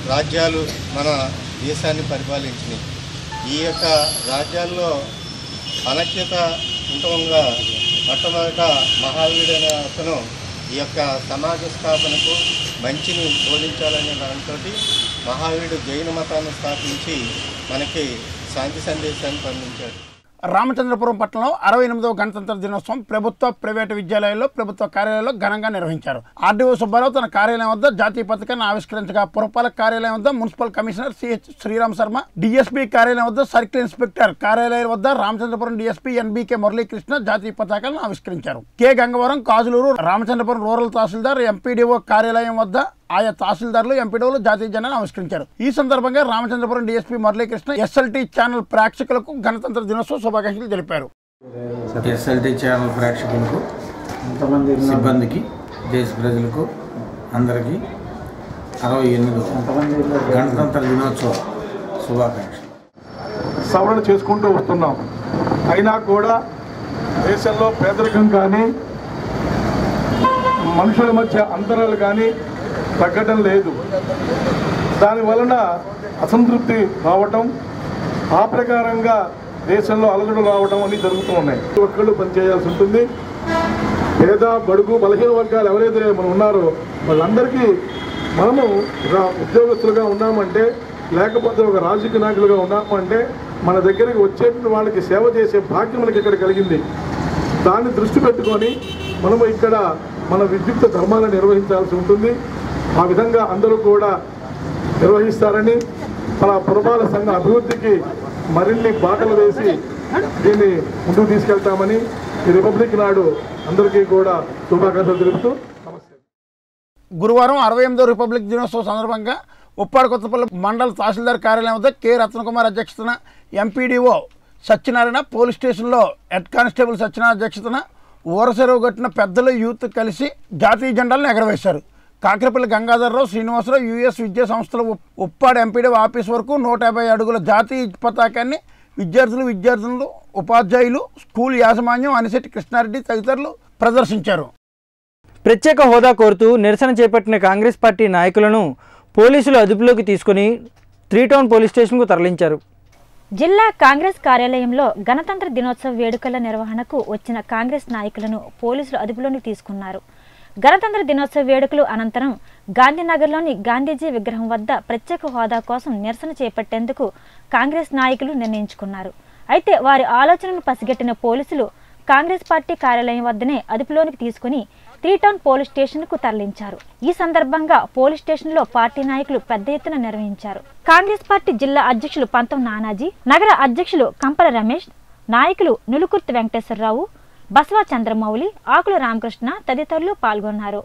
రాజ్యాలు మన దేశాన్ని పరిపాలించినాయి ఈ యొక్క రాజ్యాల్లో అనఖ్యత ఉంటంగా మొట్టమొదట మహావీరుడైన అతను ఈ యొక్క సమాజ స్థాపనకు మంచిని బోధించాలనే దాంతో మహావీరుడు జైన మతాన్ని స్థాపించి మనకి శాంతి సందేశాన్ని పంపించాడు రామచంద్రపురం పట్టణంలో అరవై ఎనిమిదవ గణతంత్ర దినోత్సవం ప్రభుత్వ ప్రైవేటు విద్యాలయాల్లో ప్రభుత్వ కార్యాలయాల్లో ఘనంగా నిర్వహించారు ఆర్డీఓ సుబ్బారావు తన కార్యాలయం వద్ద జాతీయ పథకాన్ని ఆవిష్కరించగా పురపాలక కార్యాలయం వద్ద municipal commissioner CH Sriram Sharma DSP కార్యాలయం వద్ద సర్కిల్ ఇన్స్పెక్టర్ కార్యాలయం వద్ద రామచంద్రపురం డిఎస్పీ ఎన్బీకే మురళీకృష్ణ జాతీయ పతాకాలను ఆవిష్కరించారు కె గంగవరం కాజులూరు రామచంద్రపురం రూరల్ తహసీల్దార్ ఎంపీడీఓ కార్యాలయం వద్ద ఆయా తహసీల్దార్లు ఎంపీడోలు జాతీయ జెండాను ఆవిష్కరించారు ఈ సందర్భంగా Ramachandrapuram DSP Muralikrishna SLT channel ప్రేక్షకులకు గణతంత్ర దినోత్సవ శుభాకాంక్షలు తెలిపారు ఎస్ఎల్టీ ఛానల్ ప్రేక్షకులకు సిబ్బందికి దేశ ప్రజలకు అందరికీ అరవై ఎనిమిది గణతంత్ర దినోత్సవ శుభాకాంక్షలు సవరణ చేసుకుంటూ వస్తున్నాం అయినా కూడా దేశంలో పేదరికం కానీ మనుషుల మధ్య అంతరాలు కానీ తగ్గడం లేదు దాని వలన అసంతృప్తి రావటం ఆ ప్రకారంగా దేశంలో అలజడు రావడం అని జరుగుతూ ఉన్నాయి ఒక్కళ్ళు పనిచేయాల్సి ఉంటుంది పేద బడుగు బలహీన వర్గాలు ఎవరైతే మనం ఉన్నారో వాళ్ళందరికీ మనము రా- ఉద్యోగస్తులుగా ఉన్నామంటే లేకపోతే ఒక రాజకీయ నాయకులుగా ఉన్నామంటే మన దగ్గరికి వచ్చేటువంటి వాళ్ళకి సేవ చేసే భాగ్యం మనకి ఇక్కడ కలిగింది దాన్ని దృష్టి పెట్టుకొని మనము ఇక్కడ మన విద్యుక్త ధర్మాలను నిర్వహించాల్సి ఉంటుంది ఆ విధంగా అందరూ కూడా నిర్వహిస్తారని మన పురపాలక సంఘ అభివృద్ధికి మరిన్ని బాటలు వేసి దీన్ని ముందుకు తీసుకెళ్తామని ఈ రిపబ్లిక్ నాడు అందరికీ కూడా శుభాకాంక్షలు తెలుపుతూ గురువారం అరవై ఎనిమిదో రిపబ్లిక్ దినోత్సవం సందర్భంగా ఉప్పాడ కొత్తపల్లి మండల తహసీల్దార్ కార్యాలయం వద్ద కె రత్నకుమార్ అధ్యక్షతన ఎంపీడీఓ సత్యనారాయణ పోలీస్ స్టేషన్లో హెడ్ కానిస్టేబుల్ సత్యనారాయణ అధ్యక్షతన ఊరసెరువు కట్టిన పెద్దలు యూత్ కలిసి జాతీయ జెండాలను ఎగరవేశారు కాకరపల్లి గంగాధరరావు శ్రీనివాసరావు యుఎస్ విద్యా సంస్థల ఉప్- ఉప్పాడ ఎంపీడీఓ ఆఫీస్ వరకు నూట యాభై అడుగుల జాతీయ పతాకాన్ని విద్యార్థులు విద్యార్థులు ఉపాధ్యాయులు స్కూల్ యాజమాన్యం అనిశెట్టి కృష్ణారెడ్డి తదితరులు ప్రదర్శించారు ప్రత్యేక హోదా కోరుతూ నిరసన చేపట్టిన కాంగ్రెస్ పార్టీ నాయకులను పోలీసులు అదుపులోకి తీసుకుని త్రీ టౌన్ పోలీస్ స్టేషన్కు తరలించారు జిల్లా కాంగ్రెస్ కార్యాలయంలో గణతంత్ర దినోత్సవ వేడుకల నిర్వహణకు వచ్చిన కాంగ్రెస్ నాయకులను పోలీసులు అదుపులోకి తీసుకున్నారు గణతంత్ర దినోత్సవ వేడుకలు అనంతరం గాంధీనగర్లోని గాంధీజీ విగ్రహం వద్ద ప్రత్యేక హోదా కోసం నిరసన చేపట్టేందుకు కాంగ్రెస్ నాయకులు నిర్ణయించుకున్నారు అయితే వారి ఆలోచనను పసిగట్టిన పోలీసులు కాంగ్రెస్ పార్టీ కార్యాలయం వద్దనే అదుపులోనికి తీసుకుని త్రీ టౌన్ పోలీస్ స్టేషన్కు తరలించారు ఈ సందర్భంగా పోలీస్ స్టేషన్లో పార్టీ నాయకులు పెద్ద ఎత్తున నిర్వహించారు కాంగ్రెస్ పార్టీ జిల్లా అధ్యక్షులు పంతం నానాజీ నగర అధ్యక్షులు కంపల రమేష్ నాయకులు నులుకుర్తి వెంకటేశ్వరరావు బసవ చంద్రమౌళి ఆకుల రామకృష్ణ తదితరులు పాల్గొన్నారు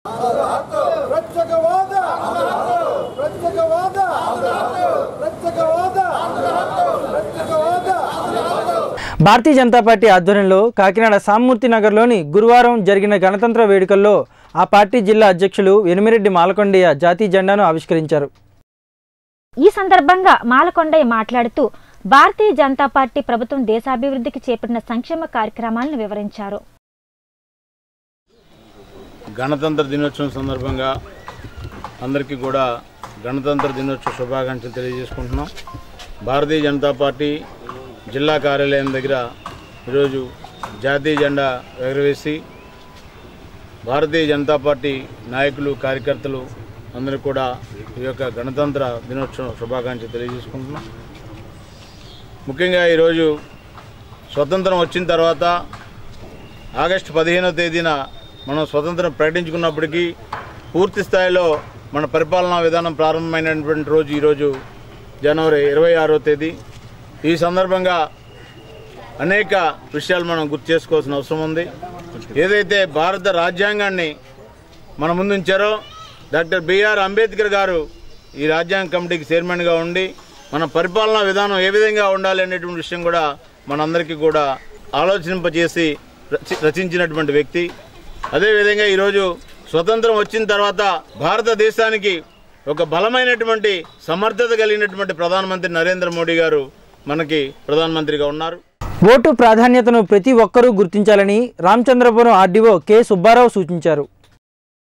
భారతీయ జనతా పార్టీ ఆధ్వర్యంలో కాకినాడ సామూర్తి నగర్లోని గురువారం జరిగిన గణతంత్ర వేడుకల్లో ఆ పార్టీ జిల్లా అధ్యక్షులు ఎనిమిరెడ్డి మాలకొండయ్య జాతీయ జెండాను ఆవిష్కరించారు ఈ సందర్భంగా మాలకొండయ్య మాట్లాడుతూ భారతీయ జనతా పార్టీ ప్రభుత్వం దేశాభివృద్ధికి చేపట్టిన సంక్షేమ కార్యక్రమాలను వివరించారు గణతంత్ర దినోత్సవం సందర్భంగా అందరికీ కూడా గణతంత్ర దినోత్సవ శుభాకాంక్షలు తెలియజేసుకుంటున్నాం భారతీయ జనతా పార్టీ జిల్లా కార్యాలయం దగ్గర ఈరోజు జాతీయ జెండా ఎగరవేసి భారతీయ జనతా పార్టీ నాయకులు కార్యకర్తలు అందరూ కూడా ఈ యొక్క గణతంత్ర దినోత్సవం శుభాకాంక్షలు తెలియజేసుకుంటున్నాం ముఖ్యంగా ఈరోజు స్వతంత్రం వచ్చిన తర్వాత ఆగస్టు పదిహేనవ తేదీన మనం స్వతంత్రం ప్రకటించుకున్నప్పటికీ పూర్తి స్థాయిలో మన పరిపాలనా విధానం ప్రారంభమైనటువంటి రోజు ఈరోజు జనవరి ఇరవై ఆరో తేదీ ఈ సందర్భంగా అనేక విషయాలు మనం గుర్తు చేసుకోవాల్సిన అవసరం ఉంది ఏదైతే భారత రాజ్యాంగాన్ని మన ముందు ఉంచారో డాక్టర్ బిఆర్ అంబేద్కర్ గారు ఈ రాజ్యాంగ కమిటీకి చైర్మన్గా ఉండి మన పరిపాలనా విధానం ఏ విధంగా ఉండాలి అనేటువంటి విషయం కూడా మనందరికీ కూడా ఆలోచింపజేసి రచి రచించినటువంటి వ్యక్తి అదేవిధంగా ఈరోజు స్వతంత్రం వచ్చిన తర్వాత భారతదేశానికి ఒక బలమైనటువంటి సమర్థత కలిగినటువంటి ప్రధానమంత్రి నరేంద్ర మోడీ గారు మనకి ప్రధానమంత్రిగా ఉన్నారు ఓటు ప్రాధాన్యతను ప్రతి ఒక్కరూ గుర్తించాలని రామచంద్రపురం ఆర్డీఓ కె సుబ్బారావు సూచించారు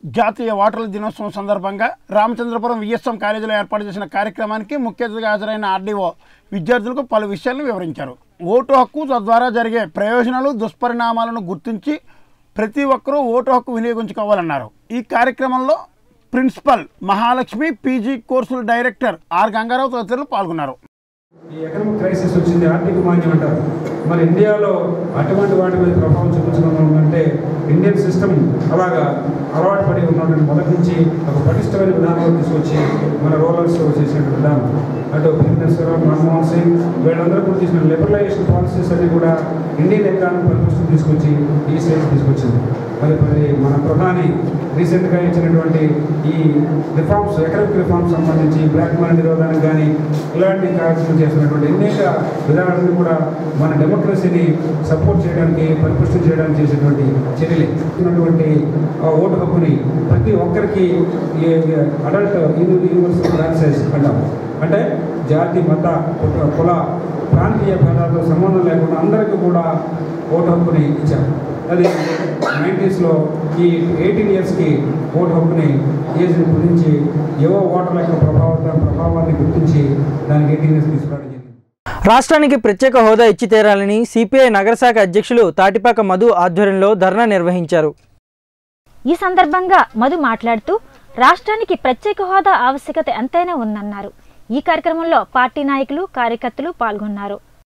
జాతీయ ఓటర్ల దినోత్సవం సందర్భంగా రామచంద్రపురం విఎస్ఎం కాలేజీలో ఏర్పాటు చేసిన కార్యక్రమానికి ముఖ్య అతిథిగా హాజరైన ఆర్డీఓ విద్యార్థులకు పలు విషయాలను వివరించారు ఓటు హక్కు తద్వారా జరిగే ప్రయోజనాలు దుష్పరిణామాలను గుర్తించి ప్రతి ఒక్కరూ ఓటు హక్కు వినియోగించుకోవాలన్నారు ఈ కార్యక్రమంలో ప్రిన్సిపల్ మహాలక్ష్మి పీజీ కోర్సుల డైరెక్టర్ ఆర్ గంగారావు తదితరులు పాల్గొన్నారు ఈ ఎకనామిక్ క్రైసిస్ వచ్చింది ఆర్థిక మాంద్యం అంటారు మరి ఇండియాలో అటువంటి వాటి మీద ప్రభావం చూపించడం అంటే ఇండియన్ సిస్టమ్ అలాగా అలవాటు పడి ఉన్నటువంటి మొదటి నుంచి ఒక పటిష్టమైన విధానంలో తీసుకొచ్చి మన రూరల్స్ చేసిన విధానం అటు బిజినెస్వరం మన్మోహన్ సింగ్ వీళ్ళందరూ కూడా చేసిన లిబరలైజేషన్ పాలసీస్ అన్ని కూడా ఇండియన్ ఎకానమీ పరిపుష్టిని తీసుకొచ్చి ఈ స్టేజ్ తీసుకొచ్చింది మరి మరి మన ప్రధాని రీసెంట్గా ఇచ్చినటువంటి ఈ రిఫార్మ్స్ ఎకనామిక్ రిఫార్మ్స్ సంబంధించి బ్లాక్ మనీ నిరోధానికి కానీ ఇలాంటి కార్యక్రమం చేసినటువంటి అనేక విధానాలను కూడా మన డెమోక్రసీని సపోర్ట్ చేయడానికి పరిపుష్టి చేయడానికి చేసేటువంటి చర్యలే ఉన్నటువంటి ఆ ఓటు హక్కుని ప్రతి ఒక్కరికి అడల్ట్ యూనివర్సల్ యాక్సెస్ అంటాం అంటే జాతి మత కుల- కుల ప్రాంతీయ భేదాలతో సంబంధం లేకుండా అందరికీ కూడా ఓటు హక్కుని ఇచ్చారు అది నైంటీస్లో ఈ ఎయిటీన్ ఇయర్స్కి ఓటు హక్కుని ఏజ్ని కుదించి యువ ఓటర్ల యొక్క ప్రభావం ప్రభావాన్ని గుర్తించి దానికి ఎయిటీన్ ఇయర్స్ తీసుకురావడం జరిగింది రాష్ట్రానికి ప్రత్యేక హోదా ఇచ్చి తీరాలని సిపిఐ నగరశాఖ అధ్యక్షులు తాటిపాక మధు ఆధ్వర్యంలో ధర్నా నిర్వహించారు ఈ సందర్భంగా మధు మాట్లాడుతూ రాష్ట్రానికి ప్రత్యేక హోదా ఆవశ్యకత ఎంతైనా ఉందన్నారు ఈ కార్యక్రమంలో పార్టీ నాయకులు కార్యకర్తలు పాల్గొన్నారు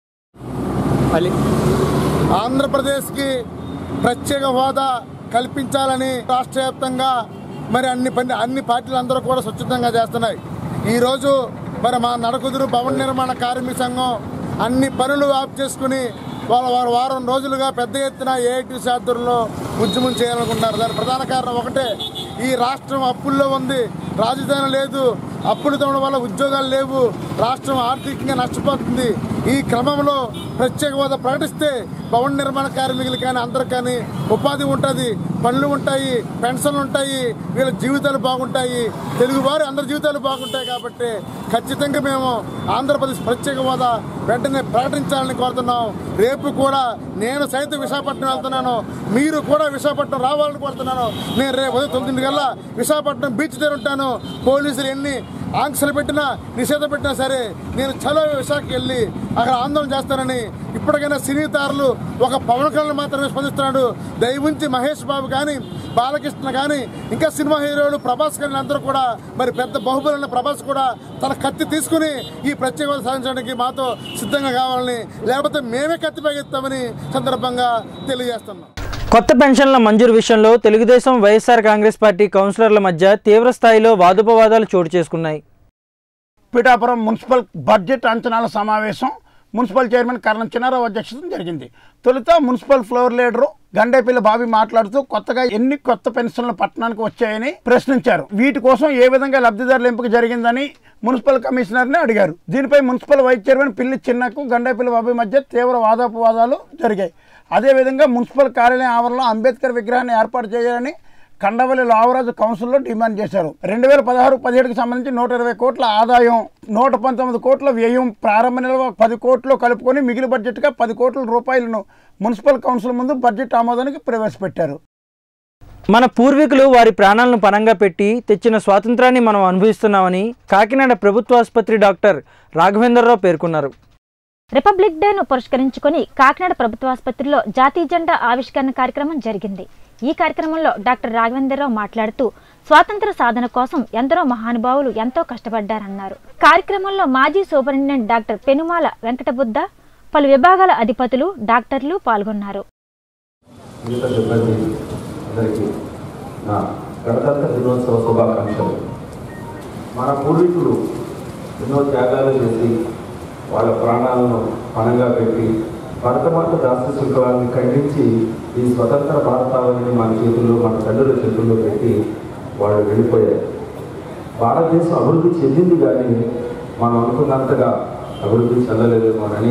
ఆంధ్రప్రదేశ్కి ప్రత్యేక హోదా కల్పించాలని రాష్ట్ర వ్యాప్తంగా మరి అన్ని పని అన్ని పార్టీలు అందరూ కూడా స్వచ్ఛందంగా చేస్తున్నాయి ఈరోజు మరి మా నడకుదురు భవన నిర్మాణ కార్మిక సంఘం అన్ని పనులు ఆఫ్ చేసుకుని వాళ్ళ వారు వారం రోజులుగా పెద్ద ఎత్తున ఏఐటీ ఆధ్వర్యంలో ఉద్యమం చేయాలనుకుంటున్నారు దాని ప్రధాన కారణం ఒకటే ఈ రాష్ట్రం అప్పుల్లో ఉంది రాజధాని లేదు అప్పులు తోవడం వల్ల ఉద్యోగాలు లేవు రాష్ట్రం ఆర్థికంగా నష్టపోతుంది ఈ క్రమంలో ప్రత్యేక హోదా ప్రకటిస్తే భవన నిర్మాణ కార్మికులు కానీ అందరు కానీ ఉపాధి ఉంటుంది పనులు ఉంటాయి పెన్షన్లు ఉంటాయి వీళ్ళ జీవితాలు బాగుంటాయి తెలుగు వారి అందరి జీవితాలు బాగుంటాయి కాబట్టి ఖచ్చితంగా మేము ఆంధ్రప్రదేశ్ ప్రత్యేక హోదా వెంటనే ప్రకటించాలని కోరుతున్నాం రేపు కూడా నేను సైతం విశాఖపట్నం వెళ్తున్నాను మీరు కూడా విశాఖపట్నం రావాలని కోరుతున్నాను నేను రేపు ఉదయం తొమ్మిదింటికల్లా విశాఖపట్నం బీచ్ దగ్గర ఉంటాను పోలీసులు ఎన్ని ఆంక్షలు పెట్టినా నిషేధం పెట్టినా సరే నేను చలో విశాఖకి వెళ్ళి అక్కడ ఆందోళన చేస్తానని ఇప్పటికైనా సినీ తారులు ఒక పవన్ కళ్యాణ్ మాత్రమే స్పందిస్తున్నాడు దయవుంచి మహేష్ బాబు కానీ బాలకృష్ణ కానీ ఇంకా సినిమా హీరోలు ప్రభాస్ కానీ అందరూ కూడా మరి పెద్ద బాహుబలి ఉన్న ప్రభాస్ కూడా తన కత్తి తీసుకుని ఈ ప్రత్యేక హోదా సాధించడానికి మాతో సిద్ధంగా కావాలని లేకపోతే మేమే కత్తి పైకెత్తామని సందర్భంగా తెలియజేస్తున్నాం కొత్త పెన్షన్ల మంజూరు విషయంలో తెలుగుదేశం వైఎస్ఆర్ కాంగ్రెస్ పార్టీ కౌన్సిలర్ల మధ్య తీవ్ర స్థాయిలో వాదోపవాదాలు చోటు చేసుకున్నాయి పిఠాపురం మున్సిపల్ బడ్జెట్ అంచనాల సమావేశం మున్సిపల్ చైర్మన్ కరణం చిన్నారావు అధ్యక్షతన జరిగింది తొలుత municipal floor leader Gandepalli Babi మాట్లాడుతూ కొత్తగా ఎన్ని కొత్త పెన్షన్లు పట్టణానికి వచ్చాయని ప్రశ్నించారు వీటి కోసం ఏ విధంగా లబ్ధిదారుల ఎంపిక జరిగిందని మున్సిపల్ కమిషనర్ని అడిగారు దీనిపై మున్సిపల్ వైస్ చైర్మన్ పిల్లి చిన్నకు గండేపల్లి బాబి మధ్య తీవ్ర వాదోపవాదాలు జరిగాయి అదేవిధంగా మున్సిపల్ కార్యాలయం ఆవరణలో అంబేద్కర్ విగ్రహాన్ని ఏర్పాటు చేయాలని కండవల్లి లావరాజు కౌన్సిల్లో డిమాండ్ చేశారు రెండు వేల పదహారు పదిహేడుకి సంబంధించి నూట ఇరవై కోట్ల ఆదాయం నూట పంతొమ్మిది కోట్ల వ్యయం ప్రారంభ నిల్వ పది కోట్లు కలుపుకొని మిగిలి బడ్జెట్గా పది కోట్ల రూపాయలను మున్సిపల్ కౌన్సిల్ ముందు బడ్జెట్ ఆమోదానికి ప్రవేశపెట్టారు మన పూర్వీకులు వారి ప్రాణాలను పణంగా పెట్టి తెచ్చిన స్వాతంత్రాన్ని మనం అనుభవిస్తున్నామని కాకినాడ ప్రభుత్వ ఆసుపత్రి డాక్టర్ రాఘవేంద్రరావు పేర్కొన్నారు రిపబ్లిక్ డేను పురస్కరించుకొని కాకినాడ ప్రభుత్వ ఆసుపత్రిలో జాతీయ జెండా ఆవిష్కరణ కార్యక్రమం జరిగింది ఈ కార్యక్రమంలో డాక్టర్ రాఘవేంద్రరావు మాట్లాడుతూ స్వాతంత్ర సాధన కోసం ఎందరో మహానుభావులు ఎంతో కష్టపడ్డారన్నారు కార్యక్రమంలో మాజీ సూపరింటెండెంట్ డాక్టర్ పెనుమాల వెంకటబుద్ధ పలు విభాగాల అధిపతులు డాక్టర్లు పాల్గొన్నారు మిగతా సిబ్బంది అందరికీ నా గణతంత్ర దినోత్సవ శుభాకాంక్షలు మన పూర్వీకులు ఎన్నో త్యాగాలు చేసి వాళ్ళ ప్రాణాలను పణంగా పెట్టి భరతమాత దాస్య శుల్కాలను ఖండించి ఈ స్వతంత్ర భారతావనిని మన చేతుల్లో మన తండ్రుల చేతుల్లో పెట్టి వాళ్ళు వెళ్ళిపోయారు భారతదేశం అభివృద్ధి చెందింది కానీ మనం అనుకున్నంతగా అభివృద్ధి చెందలేదేమోనని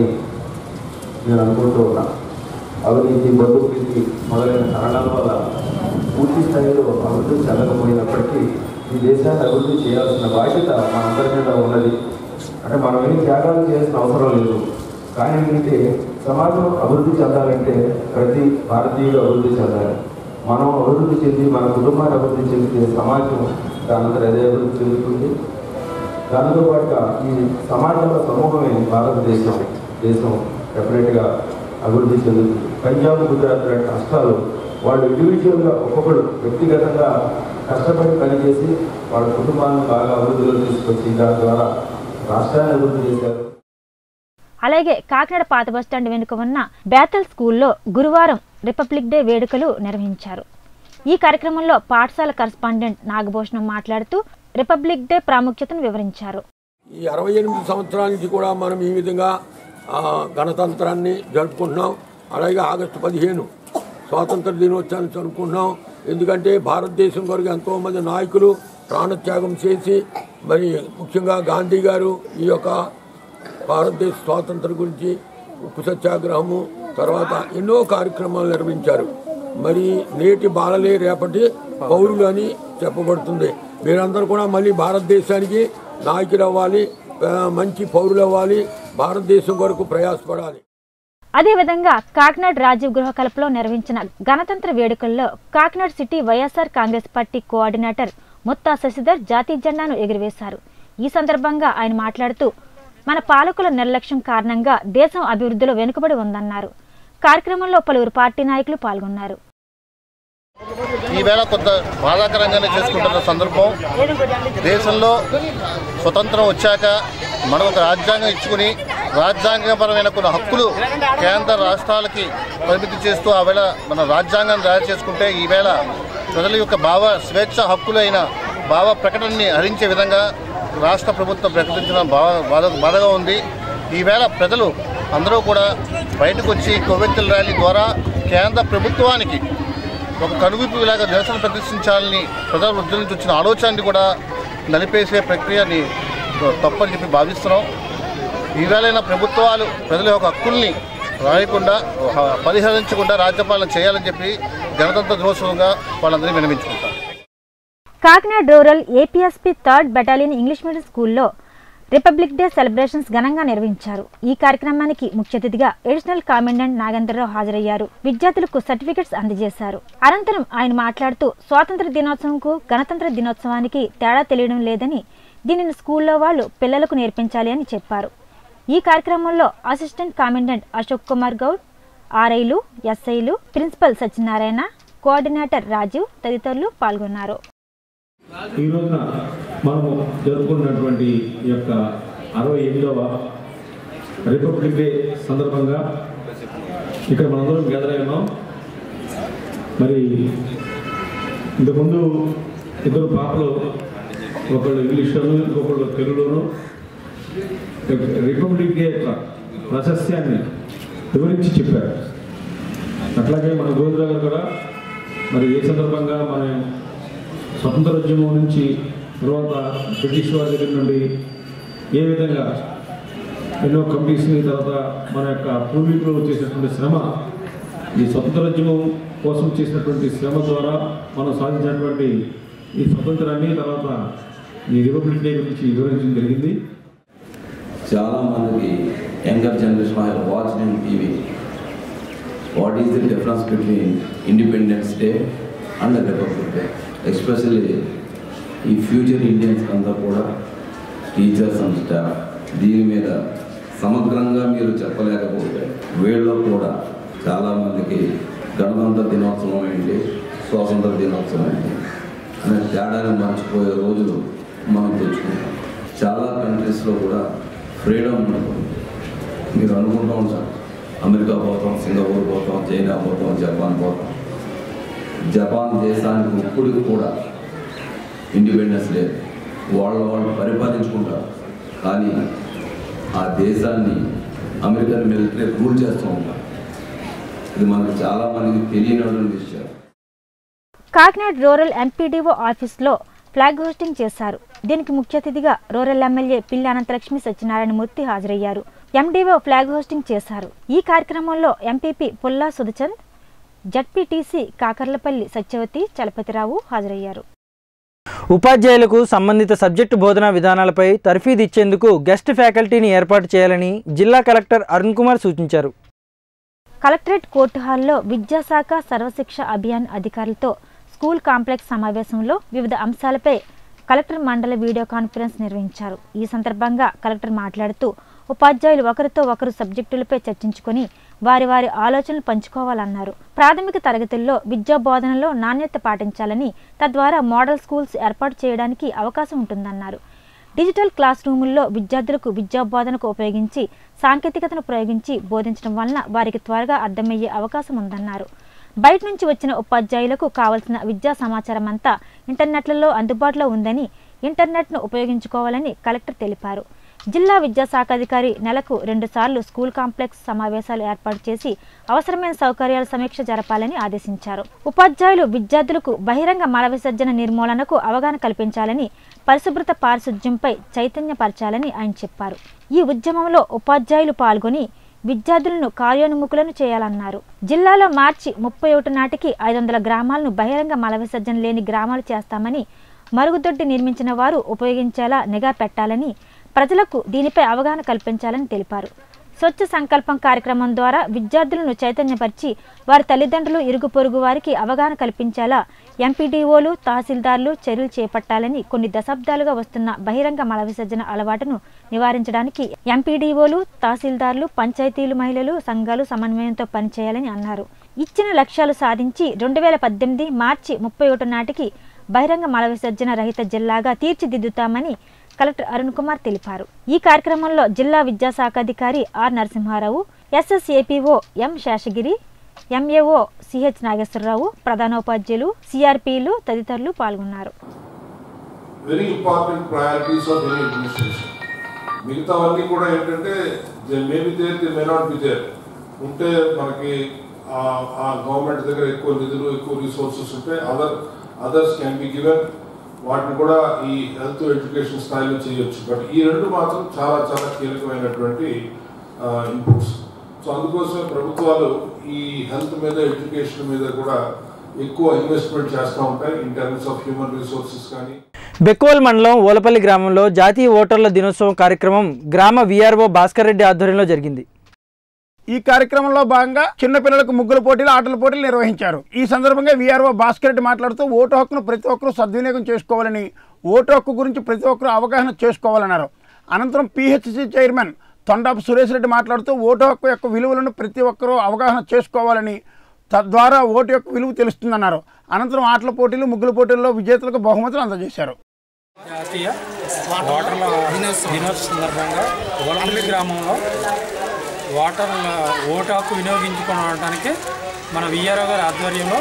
నేను అనుకుంటూ ఉన్నాను అవినీతి బతుకుకి మొదలైన కారణాల వల్ల పూర్తి స్థాయిలో అభివృద్ధి చెందకపోయినప్పటికీ ఈ దేశాన్ని అభివృద్ధి చేయాల్సిన బాధ్యత మనందరి మీద ఉన్నది అంటే మనం ఏం త్యాగాలు చేయాల్సిన అవసరం లేదు కానీ ఏంటంటే సమాజం అభివృద్ధి చెందాలంటే ప్రతి భారతీయుడు అభివృద్ధి చెందాలి మనం అభివృద్ధి చెంది మన కుటుంబాన్ని అభివృద్ధి చెందితే సమాజం దానంతా అదే అభివృద్ధి చెందుతుంది దానితో పాటుగా ఈ సమాజంలో సమూహమే భారతదేశం దేశం డెఫినెట్గా అభివృద్ధి చెందుతుంది పంజాబ్ గుజరాత్ లాంటి రాష్ట్రాలు వాళ్ళు ఇండివిజువల్గా ఒక్కొక్కరు వ్యక్తిగతంగా కష్టపడి పనిచేసి వాళ్ళ కుటుంబాన్ని బాగా అభివృద్ధిలో తీసుకొచ్చి దాని ద్వారా రాష్ట్రాన్ని అభివృద్ధి చేశారు అలాగే కాకినాడ పాత బస్టాండ్ వెనుక ఉన్న బేతల్ స్కూల్లో గురువారం రిపబ్లిక్ డే వేడుకలు నిర్వహించారు ఈ కార్యక్రమంలో పాఠశాల కరస్పాండెంట్ నాగభూషణం మాట్లాడుతూ రిపబ్లిక్ డే ప్రాముఖ్యతను వివరించారు ఈ అరవై ఎనిమిది సంవత్సరాల నుంచి కూడా మనం ఈ విధంగా ఆ, గణతంత్రాన్ని జరుపుకుంటున్నాం అలాగే ఆగస్టు పదిహేను స్వాతంత్ర దినోత్సవాన్ని జరుపుకుంటున్నాం ఎందుకంటే భారతదేశం కొరకు ఎంతోమంది నాయకులు ప్రాణత్యాగం చేసి మరి ముఖ్యంగా గాంధీ గారు ఈ యొక్క భారతదేశ స్వాతంత్రం గురించి ఉప్పు సత్యాగ్రహము తర్వాత ఎన్నో కార్యక్రమాలు నిర్వహించారు మరి నేటి బాలలే రేపటి పౌరులు అని చెప్పబడుతుంది మీరందరూ కూడా మళ్ళీ భారతదేశానికి నాయకులు అవ్వాలి ఆ, మంచి పౌరులు అవ్వాలి భారతదేశం కొరకు ప్రయాసపడాలి అదేవిధంగా కాకినాడ రాజీవ్ గృహ కల్పలో నిర్వహించిన గణతంత్ర వేడుకల్లో Kakinada city YSR Congress party coordinator Mutta Sasidhar జాతీయ జెండాను ఎగురవేశారు ఈ సందర్భంగా ఆయన మాట్లాడుతూ మన పాలకుల నిర్లక్ష్యం కారణంగా దేశం అభివృద్ధిలో వెనుకబడి ఉందన్నారు కార్యక్రమంలో పలువురు పార్టీ నాయకులు పాల్గొన్నారు ఈవేళ కొంత బాధాకరంగానే చేసుకుంటున్న సందర్భం దేశంలో స్వతంత్రం వచ్చాక మనం ఒక రాజ్యాంగం ఇచ్చుకుని రాజ్యాంగపరమైన కొన్ని హక్కులు కేంద్ర రాష్ట్రాలకి పరిమితి చేస్తూ ఆవేళ మన రాజ్యాంగాన్ని తయారు చేసుకుంటే ఈవేళ ప్రజల యొక్క భావ స్వేచ్ఛ హక్కులైన భావ ప్రకటనని హరించే విధంగా రాష్ట్ర ప్రభుత్వం ప్రకటించడం బాధ బాధ బాధగా ఉంది ఈవేళ ప్రజలు అందరూ కూడా బయటకు వచ్చి కొవ్వెత్తుల ర్యాలీ ద్వారా కేంద్ర ప్రభుత్వానికి ఒక కనువిప్పు ఇలాగా నిరసన ప్రదర్శించాలని ప్రజల వృద్ధి నుంచి వచ్చిన ఆలోచనని కూడా నలిపేసే ప్రక్రియని తప్పని చెప్పి భావిస్తున్నాం ఈవేళైనా ప్రభుత్వాలు ప్రజల యొక్క హక్కుల్ని రాయకుండా పరిహరించకుండా రాజ్యపాలన చేయాలని చెప్పి గణతంత్ర దినోత్సవంగా వాళ్ళందరినీ వినమించుకుంటాం Kakinada rural APSP third battalion English medium స్కూల్లో రిపబ్లిక్ డే సెలబ్రేషన్స్ ఘనంగా నిర్వహించారు ఈ కార్యక్రమానికి ముఖ్య అతిథిగా అడిషనల్ కామెండెంట్ నాగేంద్రరావు హాజరయ్యారు విద్యార్థులకు సర్టిఫికెట్స్ అందజేశారు అనంతరం ఆయన మాట్లాడుతూ స్వాతంత్ర దినోత్సవంకు గణతంత్ర దినోత్సవానికి తేడా తెలియడం లేదని దీనిని స్కూల్లో వాళ్ళు పిల్లలకు నేర్పించాలి అని చెప్పారు ఈ కార్యక్రమంలో అసిస్టెంట్ కామెండెంట్ అశోక్ కుమార్ గౌడ్ ఆర్ఐలు ఎస్ఐలు ప్రిన్సిపల్ సత్యనారాయణ కోఆర్డినేటర్ రాజీవ్ తదితరులు పాల్గొన్నారు ఈ రోజున మనము జరుపుకున్నటువంటి ఈ యొక్క అరవై ఎనిమిదవ రిపబ్లిక్ డే సందర్భంగా ఇక్కడ మనందరం గ్యాదర్ అయి ఉన్నాం మరి ఇంతకుముందు ఇద్దరు పాపలు ఒకళ్ళు ఇంగ్లీష్లోను ఇంకొకళ్ళు తెలుగులోను రిపబ్లిక్ డే యొక్క ప్రాశస్యాన్ని వివరించి చెప్పారు అట్లాగే మన గోవిందరావు గారు కూడా మరి ఏ సందర్భంగా మనం స్వతంత్రోద్యమం నుంచి తర్వాత బ్రిటిష్ వారి దగ్గర నుండి ఏ విధంగా ఎన్నో కమిటీస్ని తర్వాత మన యొక్క పూర్వీకులు చేసినటువంటి శ్రమ ఈ స్వతంత్రోద్యమం కోసం చేసినటువంటి శ్రమ ద్వారా మనం సాధించినటువంటి ఈ స్వతంత్రాన్ని తర్వాత ఈ రిపబ్లిక్ డే గురించి వివరించడం జరిగింది చాలా మందికి younger generation I watch in TV what is the difference between independence day and republic day especially ఈ ఫ్యూచర్ ఇండియన్స్ అంతా కూడా టీచర్స్ అండ్ స్టాఫ్ దీని మీద సమగ్రంగా మీరు చెప్పలేకపోతే వీళ్ళలో కూడా చాలామందికి గణతంత్ర దినోత్సవం ఏంటి స్వాతంత్ర దినోత్సవం ఏంటి అనే తేడాన్ని మర్చిపోయే రోజులు మనం తెచ్చుకుంటాం చాలా కంట్రీస్లో కూడా ఫ్రీడమ్ ఉంటుంది మీరు అనుకుంటూ ఉంటారు అమెరికా పోతాం సింగపూర్ పోతాం చైనా పోతాం జపాన్ పోతాం జపాన్ దేశానికి ఇప్పటికి కూడా ఇండిపెండెన్స్ లేదు వాళ్ళ వాళ్ళు పరిపాలించుకుంటారు కానీ ఆ దేశాన్ని అమెరికన్ మిలిటరీ రూల్ చేస్తూ ఉంటారు ఇది మనకు చాలా మందికి తెలియనటువంటి విషయం కాకినాడ రూరల్ ఎంపీడీఓ ఆఫీస్లో ఫ్లాగ్ హోస్టింగ్ చేశారు దీనికి ముఖ్య అతిథిగా రూరల్ ఎమ్మెల్యే పిల్లి అనంతలక్ష్మి సత్యనారాయణమూర్తి హాజరయ్యారు ఎండీఓ ఫ్లాగ్ హోస్టింగ్ చేశారు ఈ కార్యక్రమంలో ఎంపీపీ పుల్లా సుధచంద్ జడ్పీటీసీ కాకర్లపల్లి సత్యవతి చలపతిరావు హాజరయ్యారు ఉపాధ్యాయులకు సంబంధిత సబ్జెక్టు బోధనా విధానాలపై తర్ఫీదు ఇచ్చేందుకు గెస్ట్ ఫ్యాకల్టీని ఏర్పాటు చేయాలని జిల్లా కలెక్టర్ అరుణ్ కుమార్ సూచించారు కలెక్టరేట్ కోర్టు హాల్లో విద్యాశాఖ సర్వశిక్ష అభియాన్ అధికారులతో స్కూల్ కాంప్లెక్స్ సమావేశంలో వివిధ అంశాలపై కలెక్టర్ మండలి వీడియో కాన్ఫరెన్స్ నిర్వహించారు ఈ సందర్భంగా కలెక్టర్ మాట్లాడుతూ ఉపాధ్యాయులు ఒకరితో ఒకరు సబ్జెక్టులపై చర్చించుకొని వారి వారి ఆలోచనలు పంచుకోవాలన్నారు ప్రాథమిక తరగతుల్లో విద్యా బోధనలో నాణ్యత పాటించాలని తద్వారా మోడల్ స్కూల్స్ ఏర్పాటు చేయడానికి అవకాశం ఉంటుందన్నారు డిజిటల్ క్లాస్ రూముల్లో విద్యార్థులకు విద్యా బోధనకు ఉపయోగించి సాంకేతికతను ప్రయోగించి బోధించడం వలన వారికి త్వరగా అర్థమయ్యే అవకాశం ఉందన్నారు బయట నుంచి వచ్చిన ఉపాధ్యాయులకు కావలసిన విద్యా సమాచారం అంతా ఇంటర్నెట్లలో అందుబాటులో ఉందని ఇంటర్నెట్ను ఉపయోగించుకోవాలని కలెక్టర్ తెలిపారు జిల్లా విద్యాశాఖాధికారి నెలకు రెండుసార్లు స్కూల్ కాంప్లెక్స్ సమావేశాలు ఏర్పాటు చేసి అవసరమైన సౌకర్యాల సమీక్ష జరపాలని ఆదేశించారు ఉపాధ్యాయులు విద్యార్థులకు బహిరంగ మల విసర్జన నిర్మూలనకు అవగాహన కల్పించాలని పరిశుభ్రత పారిశుధ్యంపై చైతన్యపరచాలని ఆయన చెప్పారు ఈ ఉద్యమంలో ఉపాధ్యాయులు పాల్గొని విద్యార్థులను కార్యోన్ముఖులను చేయాలన్నారు జిల్లాలో మార్చి ముప్పై ఒకటి నాటికి ఐదు వందల గ్రామాలను బహిరంగ మల విసర్జన లేని గ్రామాలు చేస్తామని మరుగుదొడ్డి నిర్మించిన వారు ఉపయోగించేలా నిఘా పెట్టాలని ప్రజలకు దీనిపై అవగాహన కల్పించాలని తెలిపారు స్వచ్ఛ సంకల్పం కార్యక్రమం ద్వారా విద్యార్థులను చైతన్యపరిచి వారి తల్లిదండ్రులు ఇరుగు పొరుగు వారికి అవగాహన కల్పించేలా ఎంపీడీఓలు తహసీల్దార్లు చర్యలు చేపట్టాలని కొన్ని దశాబ్దాలుగా వస్తున్న బహిరంగ మల విసర్జన అలవాటును నివారించడానికి ఎంపీడీఓలు తహసీల్దార్లు పంచాయతీలు మహిళలు సంఘాలు సమన్వయంతో పనిచేయాలని అన్నారు ఇచ్చిన లక్ష్యాలు సాధించి రెండు వేల పద్దెనిమిది మార్చి ముప్పై ఒకటి నాటికి బహిరంగ మల విసర్జన రహిత జిల్లాగా తీర్చిదిద్దుతామని కలెక్టర్ అరుణ్ కుమార్ తెలిపారు ఈ కార్యక్రమంలో జిల్లా విద్యాశాఖాధికారి R Narasimharao SSAPO M Seshagiri MAO CH Nageswararao ప్రధానోపాధ్యాయులు సిఆర్పీలు తదితరులు పాల్గొన్నారు very important priorities of any administration మిగతావన్నీ కూడా ఏంటంటే they may be there they may not be there ఉంటే మనకి ఆ- ఆ గవర్నమెంట్ దగ్గర ఎక్కువ నిధులు ఎక్కువ రిసోర్సెస్ ఉంటే other others can be given వాటిని కూడా ఈ హెల్త్ ఎడ్యుకేషన్ స్థాయిలో చేయొచ్చు బట్ ఈ రెండు మాత్రం చాలా చాలా కీలకమైనటువంటి ఇన్పుట్స్ సో అందుకోసమే ప్రభుత్వాలు ఈ హెల్త్ మీద ఎడ్యుకేషన్ మీద కూడా ఎక్కువ ఇన్వెస్ట్మెంట్ చేస్తూ ఉంటాయి in terms of human resources కానీ బెక్కువల్ మండలం ఓలపల్లి గ్రామంలో జాతీయ ఓటర్ల దినోత్సవం కార్యక్రమం గ్రామ వీఆర్ఓ భాస్కర్ రెడ్డి ఆధ్వర్యంలో జరిగింది ఈ కార్యక్రమంలో భాగంగా చిన్నపిల్లలకు ముగ్గుల పోటీలు ఆటల పోటీలు నిర్వహించారు ఈ సందర్భంగా వీఆర్ఓ భాస్కర్ రెడ్డి మాట్లాడుతూ ఓటు హక్కును ప్రతి ఒక్కరూ సద్వినియోగం చేసుకోవాలని ఓటు హక్కు గురించి ప్రతి ఒక్కరూ అవగాహన చేసుకోవాలన్నారు అనంతరం పిహెచ్సి చైర్మన్ తొండాపు సురేష్ రెడ్డి మాట్లాడుతూ ఓటు హక్కు యొక్క విలువలను ప్రతి ఒక్కరూ అవగాహన చేసుకోవాలని తద్వారా ఓటు యొక్క విలువ తెలుస్తుందన్నారు అనంతరం ఆటల పోటీలు ముగ్గుల పోటీల్లో విజేతలకు బహుమతులు అందజేశారు జాతీయ ఓటర్ల దినోత్సవం సందర్భంగా ఓలంపల్లి గ్రామంలో ఓటర్ల ఓటు హక్కు వినియోగించుకోవడానికి మన విఆర్ఓ గారి ఆధ్వర్యంలో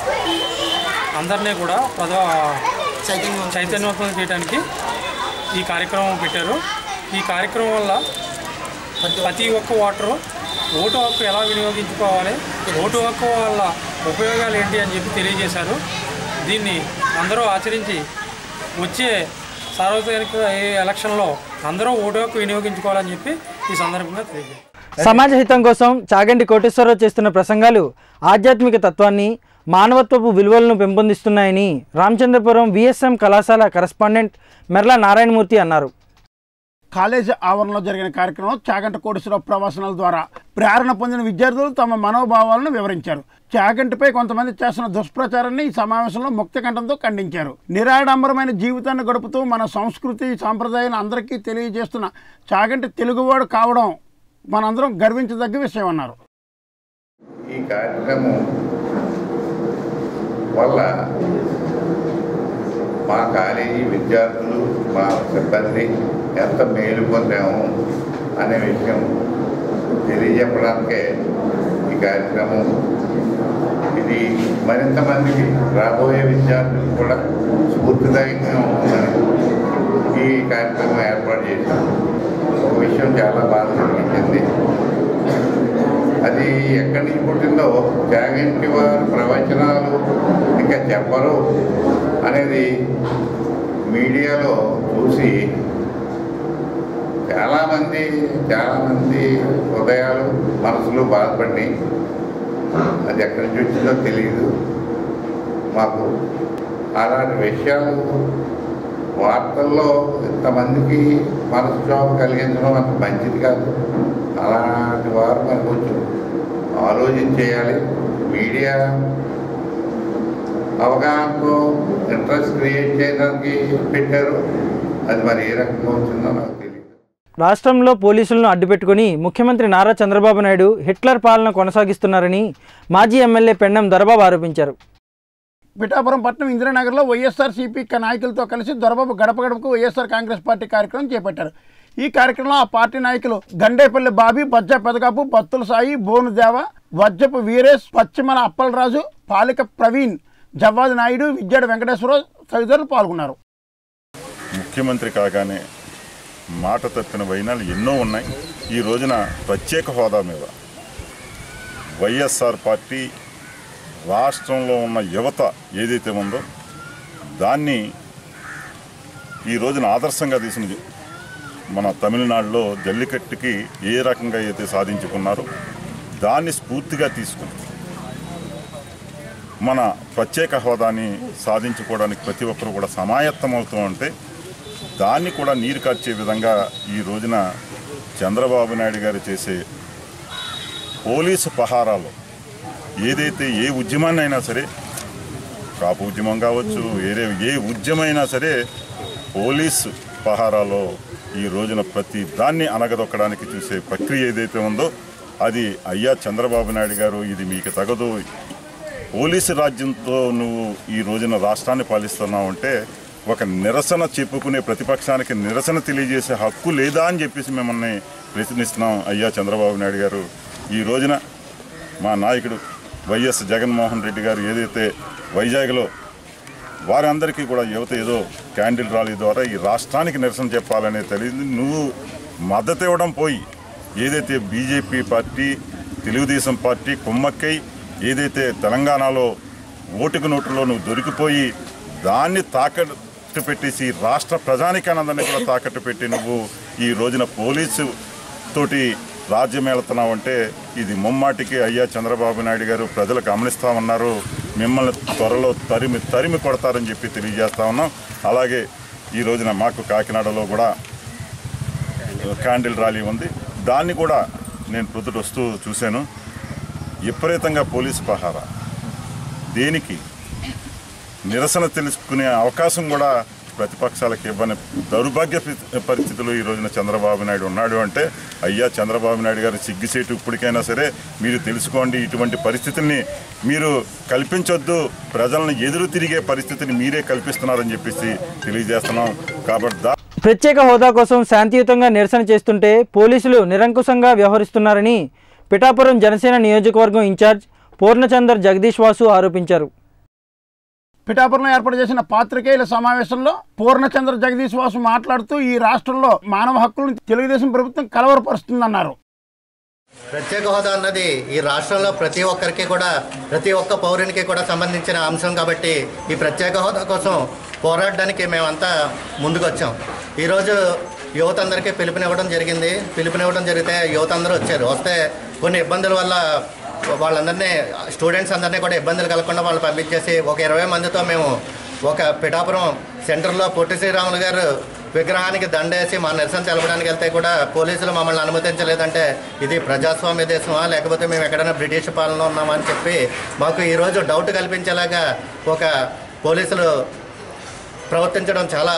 అందరినీ కూడా ప్రజా చైతన్యవంతం చేయడానికి ఈ కార్యక్రమం పెట్టారు ఈ కార్యక్రమం వల్ల ప్రతి ఒక్క ఓటరు ఓటు హక్కు ఎలా వినియోగించుకోవాలి ఓటు హక్కు వల్ల ఉపయోగాలు ఏంటి అని చెప్పి తెలియజేశారు దీన్ని అందరూ ఆచరించి వచ్చే సార్వత్రిక ఎలక్షన్లో అందరూ ఓటు హక్కు వినియోగించుకోవాలని చెప్పి ఈ సందర్భంగా తెలియజేశారు సమాజ హితం కోసం చాగంటి కోటేశ్వరరావు చేస్తున్న ప్రసంగాలు ఆధ్యాత్మిక తత్వాన్ని మానవత్వపు విలువలను పెంపొందిస్తున్నాయని రామచంద్రపురం విఎస్ఎం కళాశాల కరస్పాండెంట్ మెర్ల నారాయణమూర్తి అన్నారు కాలేజీ ఆవరణలో జరిగిన కార్యక్రమం చాగంట కోటేశ్వరరావు ప్రవాసనాల ద్వారా ప్రేరణ పొందిన విద్యార్థులు తమ మనోభావాలను వివరించారు చాగంటిపై కొంతమంది చేస్తున్న దుష్ప్రచారాన్ని ఈ సమావేశంలో ముక్త కంఠంతో ఖండించారు నిరాడంబరమైన జీవితాన్ని గడుపుతూ మన సంస్కృతి సాంప్రదాయాలను అందరికీ తెలియజేస్తున్న చాగంటి తెలుగువాడు కావడం మనందరం గర్వించదగ్గ విషయం అన్నారు ఈ కార్యక్రమం వల్ల మా కాలేజీ విద్యార్థులు మా సిబ్బంది ఎంత మేలు పొందాము అనే విషయం తెలియజెప్పడానికే ఈ కార్యక్రమం ఇది మరింత మందికి రాబోయే విద్యార్థులకు కూడా స్ఫూర్తిదాయకంగా ఉంటుందని ఈ కార్యక్రమం ఏర్పాటు చేశాం ఒక విషయం చాలా బాధ కలిగించింది అది ఎక్కడి నుంచి పుట్టిందో జాగంటి వారి ప్రవచనాలు ఇంకా చెప్పరు అనేది మీడియాలో చూసి చాలామంది చాలామంది హృదయాలు మనసులు బాధపడి అది ఎక్కడి నుంచి వచ్చిందో తెలియదు మాకు అలాంటి విషయాలు వార్తల్లో ఇంతమందికి మనసు క్షోభ కలిగించడం అంత మంచిది కాదు అలాంటి వారు మరి కొంచెం ఆలోచన చేయాలి మీడియా అవగాహనకు ఇంట్రెస్ట్ క్రియేట్ చేయడానికి పెట్టారు అది మరి ఏ రకంగా వచ్చిందో నాకు తెలియదు రాష్ట్రంలో పోలీసులను అడ్డుపెట్టుకుని ముఖ్యమంత్రి నారా చంద్రబాబు నాయుడు హిట్లర్ పాలన కొనసాగిస్తున్నారని మాజీ ఎమ్మెల్యే పెండం దొరబాబు ఆరోపించారు పిఠాపురం పట్టణం ఇందిరానగర్లో వైఎస్ఆర్సీపీ నాయకులతో కలిసి దొరబాబు గడప గడపకు వైఎస్ఆర్ కాంగ్రెస్ పార్టీ కార్యక్రమం చేపట్టారు ఈ కార్యక్రమంలో ఆ పార్టీ నాయకులు గండేపల్లి బాబి బజ్జ పెదకాపు బత్తుల సాయి బోను దేవ వజ్జపు వీరేష్ పశ్చిమల అప్పలరాజు పాలిక ప్రవీణ్ జవ్వాది నాయుడు విద్యాడు వెంకటేశ్వరరావు తదితరులు పాల్గొన్నారు ముఖ్యమంత్రి కాగానే మాట తప్పిన వైనాలు ఎన్నో ఉన్నాయి ఈ రోజున ప్రత్యేక హోదా మీద వైఎస్ఆర్ పార్టీ రాష్ట్రంలో ఉన్న యువత ఏదైతే ఉందో దాన్ని ఈ రోజున ఆదర్శంగా తీసుకుని మన తమిళనాడులో జల్లికట్టుకి ఏ రకంగా అయితే సాధించుకున్నారో దాన్ని స్ఫూర్తిగా తీసుకుని మన ప్రత్యేక హోదాని సాధించుకోవడానికి ప్రతి ఒక్కరు కూడా సమాయత్తమవుతూ ఉంటే దాన్ని కూడా నీరు కార్చే విధంగా ఈ రోజున చంద్రబాబు నాయుడు గారు చేసే పోలీసు పహారాలు ఏదైతే ఏ ఉద్యమాన్ని అయినా సరే కాపు ఉద్యమం కావచ్చు వేరే ఏ ఉద్యమైనా సరే పోలీసు పహారాలో ఈ రోజున ప్రతి దాన్ని అనగదొక్కడానికి చూసే ప్రక్రియ ఏదైతే ఉందో అది అయ్యా చంద్రబాబు నాయుడు గారు ఇది మీకు తగదు పోలీసు రాజ్యంతో నువ్వు ఈ రోజున రాష్ట్రాన్ని పాలిస్తున్నావు అంటే ఒక నిరసన చెప్పుకునే ప్రతిపక్షానికి నిరసన తెలియజేసే హక్కు లేదా అని చెప్పేసి మిమ్మల్ని ప్రశ్నిస్తున్నాం అయ్యా చంద్రబాబు నాయుడు గారు ఈ రోజున మా నాయకుడు వైఎస్ జగన్మోహన్ రెడ్డి గారు ఏదైతే వైజాగ్లో వారందరికీ కూడా యువత ఏదో క్యాండిల్ ర్యాలీ ద్వారా ఈ రాష్ట్రానికి నిరసన చెప్పాలనే తెలియదు నువ్వు మద్దతు ఇవ్వడం పోయి ఏదైతే బీజేపీ పార్టీ తెలుగుదేశం పార్టీ కుమ్మక్కై ఏదైతే తెలంగాణలో ఓటుకు నోటులో నువ్వు దొరికిపోయి దాన్ని తాకట్టు పెట్టేసి రాష్ట్ర ప్రజానికానందాన్ని కూడా తాకట్టు పెట్టి నువ్వు ఈ రోజున పోలీసు తోటి రాజ్యం వెళుతున్నావంటే ఇది ముమ్మాటికి అయ్యా చంద్రబాబు నాయుడు గారు ప్రజలు గమనిస్తామన్నారు మిమ్మల్ని త్వరలో తరిమి తరిమి కొడతారని చెప్పి తెలియజేస్తా ఉన్నాం అలాగే ఈ రోజున మాకు కాకినాడలో కూడా క్యాండిల్ ర్యాలీ ఉంది దాన్ని కూడా నేను ప్రొద్దుట వస్తూ చూశాను విపరీతంగా పోలీసు పహారా దేనికి నిరసన తెలుసుకునే అవకాశం కూడా ప్రతిపక్షాలకు ఇవ్వని దౌర్భాగ్య పరి- పరిస్థితులు ఈ రోజున చంద్రబాబు నాయుడు ఉన్నాడు అంటే అయ్యా చంద్రబాబు నాయుడు గారు సిగ్గుసేటు ఇప్పటికైనా సరే మీరు తెలుసుకోండి ఇటువంటి పరిస్థితుల్ని మీరు కల్పించొద్దు ప్రజలను ఎదురు తిరిగే పరిస్థితిని మీరే కల్పిస్తున్నారని చెప్పేసి తెలియజేస్తున్నాం కాబట్టి దా ప్రత్యేక హోదా కోసం శాంతియుతంగా నిరసన చేస్తుంటే పోలీసులు నిరంకుశంగా వ్యవహరిస్తున్నారని పిఠాపురం జనసేన నియోజకవర్గం ఇన్ఛార్జ్ పూర్ణచందర్ జగదీష్ వాసు ఆరోపించారు పిఠాపురంలో ఏర్పాటు చేసిన పాత్రికేయుల సమావేశంలో పూర్ణచంద్ర జగదీష్ వాసు మాట్లాడుతూ ఈ రాష్ట్రంలో మానవ హక్కులను తెలుగుదేశం ప్రభుత్వం కలవరపరుస్తుందన్నారు ప్రత్యేక హోదా అన్నది ఈ రాష్ట్రంలో ప్రతి ఒక్కరికి కూడా ప్రతి ఒక్క పౌరునికి కూడా సంబంధించిన అంశం కాబట్టి ఈ ప్రత్యేక హోదా కోసం పోరాడడానికి మేమంతా ముందుకు వచ్చాం ఈరోజు యువత అందరికీ పిలుపునివ్వడం జరిగింది పిలుపునివ్వడం జరిగితే యువత అందరూ వచ్చారు వస్తే కొన్ని ఇబ్బందుల వల్ల వాళ్ళందరినీ స్టూడెంట్స్ అందరినీ కూడా ఇబ్బందులు కలగకుండా వాళ్ళు పంపించేసి ఒక ఇరవై మందితో మేము ఒక పిఠాపురం సెంటర్లో పొట్టి శ్రీరాములు గారు విగ్రహానికి దండేసి మా నిరసన తెలపడానికి వెళ్తే కూడా పోలీసులు మమ్మల్ని అనుమతించలేదంటే ఇది ప్రజాస్వామ్య దేశమా లేకపోతే మేము ఎక్కడైనా బ్రిటిష్ పాలన ఉన్నామా అని చెప్పి మాకు ఈరోజు డౌట్ కల్పించేలాగా ఒక పోలీసులు ప్రవర్తించడం చాలా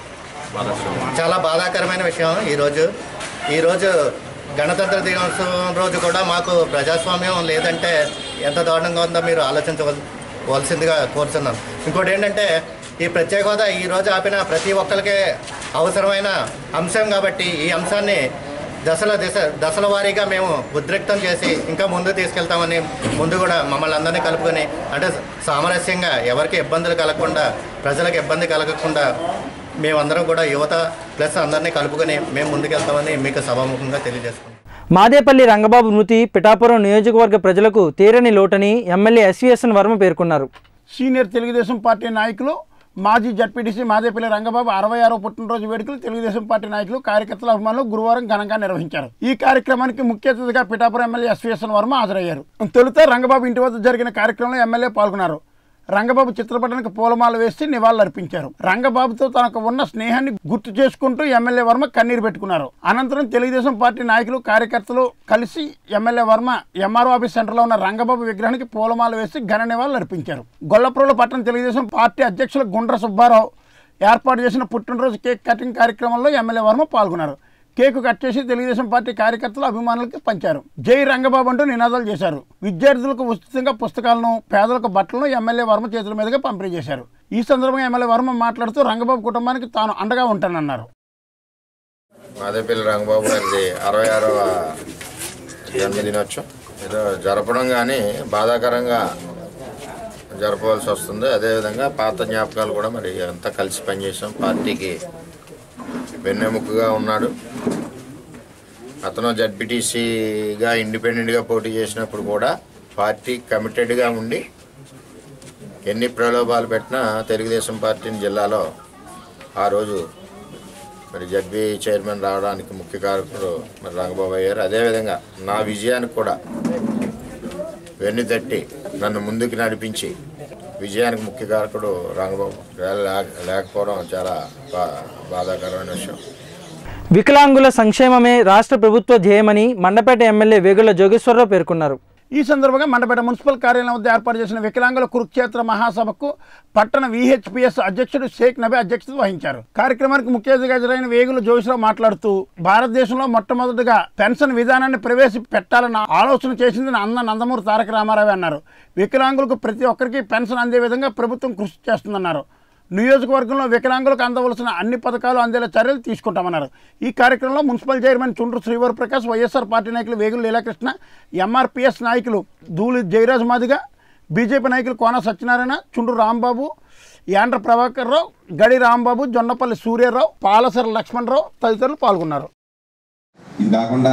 చాలా బాధాకరమైన విషయం ఈరోజు ఈరోజు గణతంత్ర దినోత్సవం రోజు కూడా మాకు ప్రజాస్వామ్యం లేదంటే ఎంత దారుణంగా ఉందో మీరు ఆలోచించవలసిందిగా కోరుతున్నాం ఇంకోటి ఏంటంటే ఈ ప్రత్యేక హోదా ఈ రోజు ఆపిన ప్రతి ఒక్కరికి అవసరమైన అంశం కాబట్టి ఈ అంశాన్ని దశల దిశ దశల వారీగా మేము ఉద్రిక్తం చేసి ఇంకా ముందు తీసుకెళ్తామని ముందు కూడా మమ్మల్ని అందరినీ కలుపుకొని అంటే సామరస్యంగా ఎవరికి ఇబ్బందులు కలగకుండా ప్రజలకు ఇబ్బంది కలగకుండా మేమందరం కూడా యువత ప్లస్ అందరినీ కలుపుకొని మేము ముందుకెళ్తామని మీకు సభాముఖంగా తెలియజేస్తున్నాం మాదేపల్లి రంగబాబు మృతి పిఠాపురం నియోజకవర్గ ప్రజలకు తీరని లోటని ఎమ్మెల్యే ఎస్వీఎస్ఎన్ వర్మ పేర్కొన్నారు సీనియర్ తెలుగుదేశం పార్టీ నాయకులు మాజీ జడ్పీటీసీ మాదేపల్లి రంగబాబు అరవై ఆరో పుట్టినరోజు వేడుకలు తెలుగుదేశం పార్టీ నాయకులు కార్యకర్తల అభిమానులు గురువారం ఘనంగా నిర్వహించారు ఈ కార్యక్రమానికి ముఖ్య అతిథిగా పిఠాపురం ఎమ్మెల్యే ఎస్వీఎస్ఎన్ వర్మ హాజరయ్యారు తొలుత రంగబాబు ఇంటి వద్ద జరిగిన కార్యక్రమంలో ఎమ్మెల్యే పాల్గొన్నారు రంగబాబు చిత్రపటానికి పూలమాల వేసి నివాళులర్పించారు రంగబాబుతో తనకు ఉన్న స్నేహాన్ని గుర్తు చేసుకుంటూ ఎమ్మెల్యే వర్మ కన్నీరు పెట్టుకున్నారు అనంతరం తెలుగుదేశం పార్టీ నాయకులు కార్యకర్తలు కలిసి ఎమ్మెల్యే వర్మ ఎంఆర్ఓ ఆఫీస్ సెంటర్లో ఉన్న రంగబాబు విగ్రహానికి పూలమాల వేసి ఘన నివాళులు అర్పించారు గొల్లప్రోలు పట్టణ తెలుగుదేశం పార్టీ అధ్యక్షులు గుండ్ర సుబ్బారావు ఏర్పాటు చేసిన పుట్టినరోజు కేక్ కటింగ్ కార్యక్రమంలో ఎమ్మెల్యే వర్మ పాల్గొన్నారు కేకు కట్ చేసి తెలుగుదేశం పార్టీ కార్యకర్తలు అభిమానులకు పంచారు జై రంగబాబు అంటూ నినాదాలు చేశారు విద్యార్థులకు ఉచితంగా పుస్తకాలను పేదలకు బట్టలను ఎమ్మెల్యే వర్మ చేతుల మీదుగా పంపిణీ చేశారు ఈ సందర్భంగా ఎమ్మెల్యే వర్మ మాట్లాడుతూ రంగబాబు కుటుంబానికి తాను అండగా ఉంటానన్నారు మాదేపల్లి రంగబాబు గారిది అరవై ఆరవ జన్మదినోత్సవం ఏదో జరపడం కానీ బాధాకరంగా జరపవలసి వస్తుంది అదేవిధంగా పాత జ్ఞాపకాలు కూడా మరి అంతా కలిసి పనిచేసాం పార్టీకి వెన్నెముకగా ఉన్నాడు అతను జడ్పీటీసీగా ఇండిపెండెంట్గా పోటీ చేసినప్పుడు కూడా పార్టీ కమిటెడ్గా ఉండి ఎన్ని ప్రలోభాలు పెట్టినా తెలుగుదేశం పార్టీని జిల్లాలో ఆ రోజు మరి జడ్బీ చైర్మన్ రావడానికి ముఖ్య కారకుడు మరి రంగబాబు అయ్యారు అదేవిధంగా నా విజయానికి కూడా వెన్ను తట్టి నన్ను ముందుకు నడిపించి విజయానికి ముఖ్య కారకుడు రంగబాబు లేక- లేకపోవడం చాలా బా బాధాకరమైన విషయం వికలాంగుల సంక్షేమమే రాష్ట్ర ప్రభుత్వ ధ్యేయమని మండపేట ఎమ్మెల్యే వేగుల జోగేశ్వరరావు పేర్కొన్నారు ఈ సందర్భంగా మండపేట మున్సిపల్ కార్యాలయం వద్ద ఏర్పాటు చేసిన వికలాంగుల కురుక్షేత్ర మహాసభకు పట్టణ విహెచ్పిఎస్ అధ్యక్షుడు షేక్ నబీ అధ్యక్షత వహించారు కార్యక్రమానికి ముఖ్య అతిథిగా హాజరైన వేగుల జోగిశ్రావు మాట్లాడుతూ భారతదేశంలో మొట్టమొదటిగా పెన్షన్ విధానాన్ని ప్రవేశపెట్టాలన్న ఆలోచన చేసిందని అన్న నందమూరి తారక రామారావు అన్నారు వికలాంగులకు ప్రతి ఒక్కరికి పెన్షన్ అందే విధంగా ప్రభుత్వం కృషి చేస్తుందన్నారు నియోజకవర్గంలో వికలాంగులకు అందవలసిన అన్ని పథకాలు అందేలా చర్యలు తీసుకుంటామన్నారు ఈ కార్యక్రమంలో మున్సిపల్ చైర్మన్ చుండ్రు శ్రీవర్ ప్రకాష్ వైఎస్ఆర్ పార్టీ నాయకులు వేగుల లీలాకృష్ణ ఎంఆర్పిఎస్ నాయకులు ధూళి జయరాజ్ మాదిగ బీజేపీ నాయకులు కోన సత్యనారాయణ చుండ్రు రాంబాబు యాండ్ర ప్రభాకర్ రావు గడి రాంబాబు జొన్నపల్లి సూర్యారావు పాలసర లక్ష్మణరావు తదితరులు పాల్గొన్నారు ఇది కాకుండా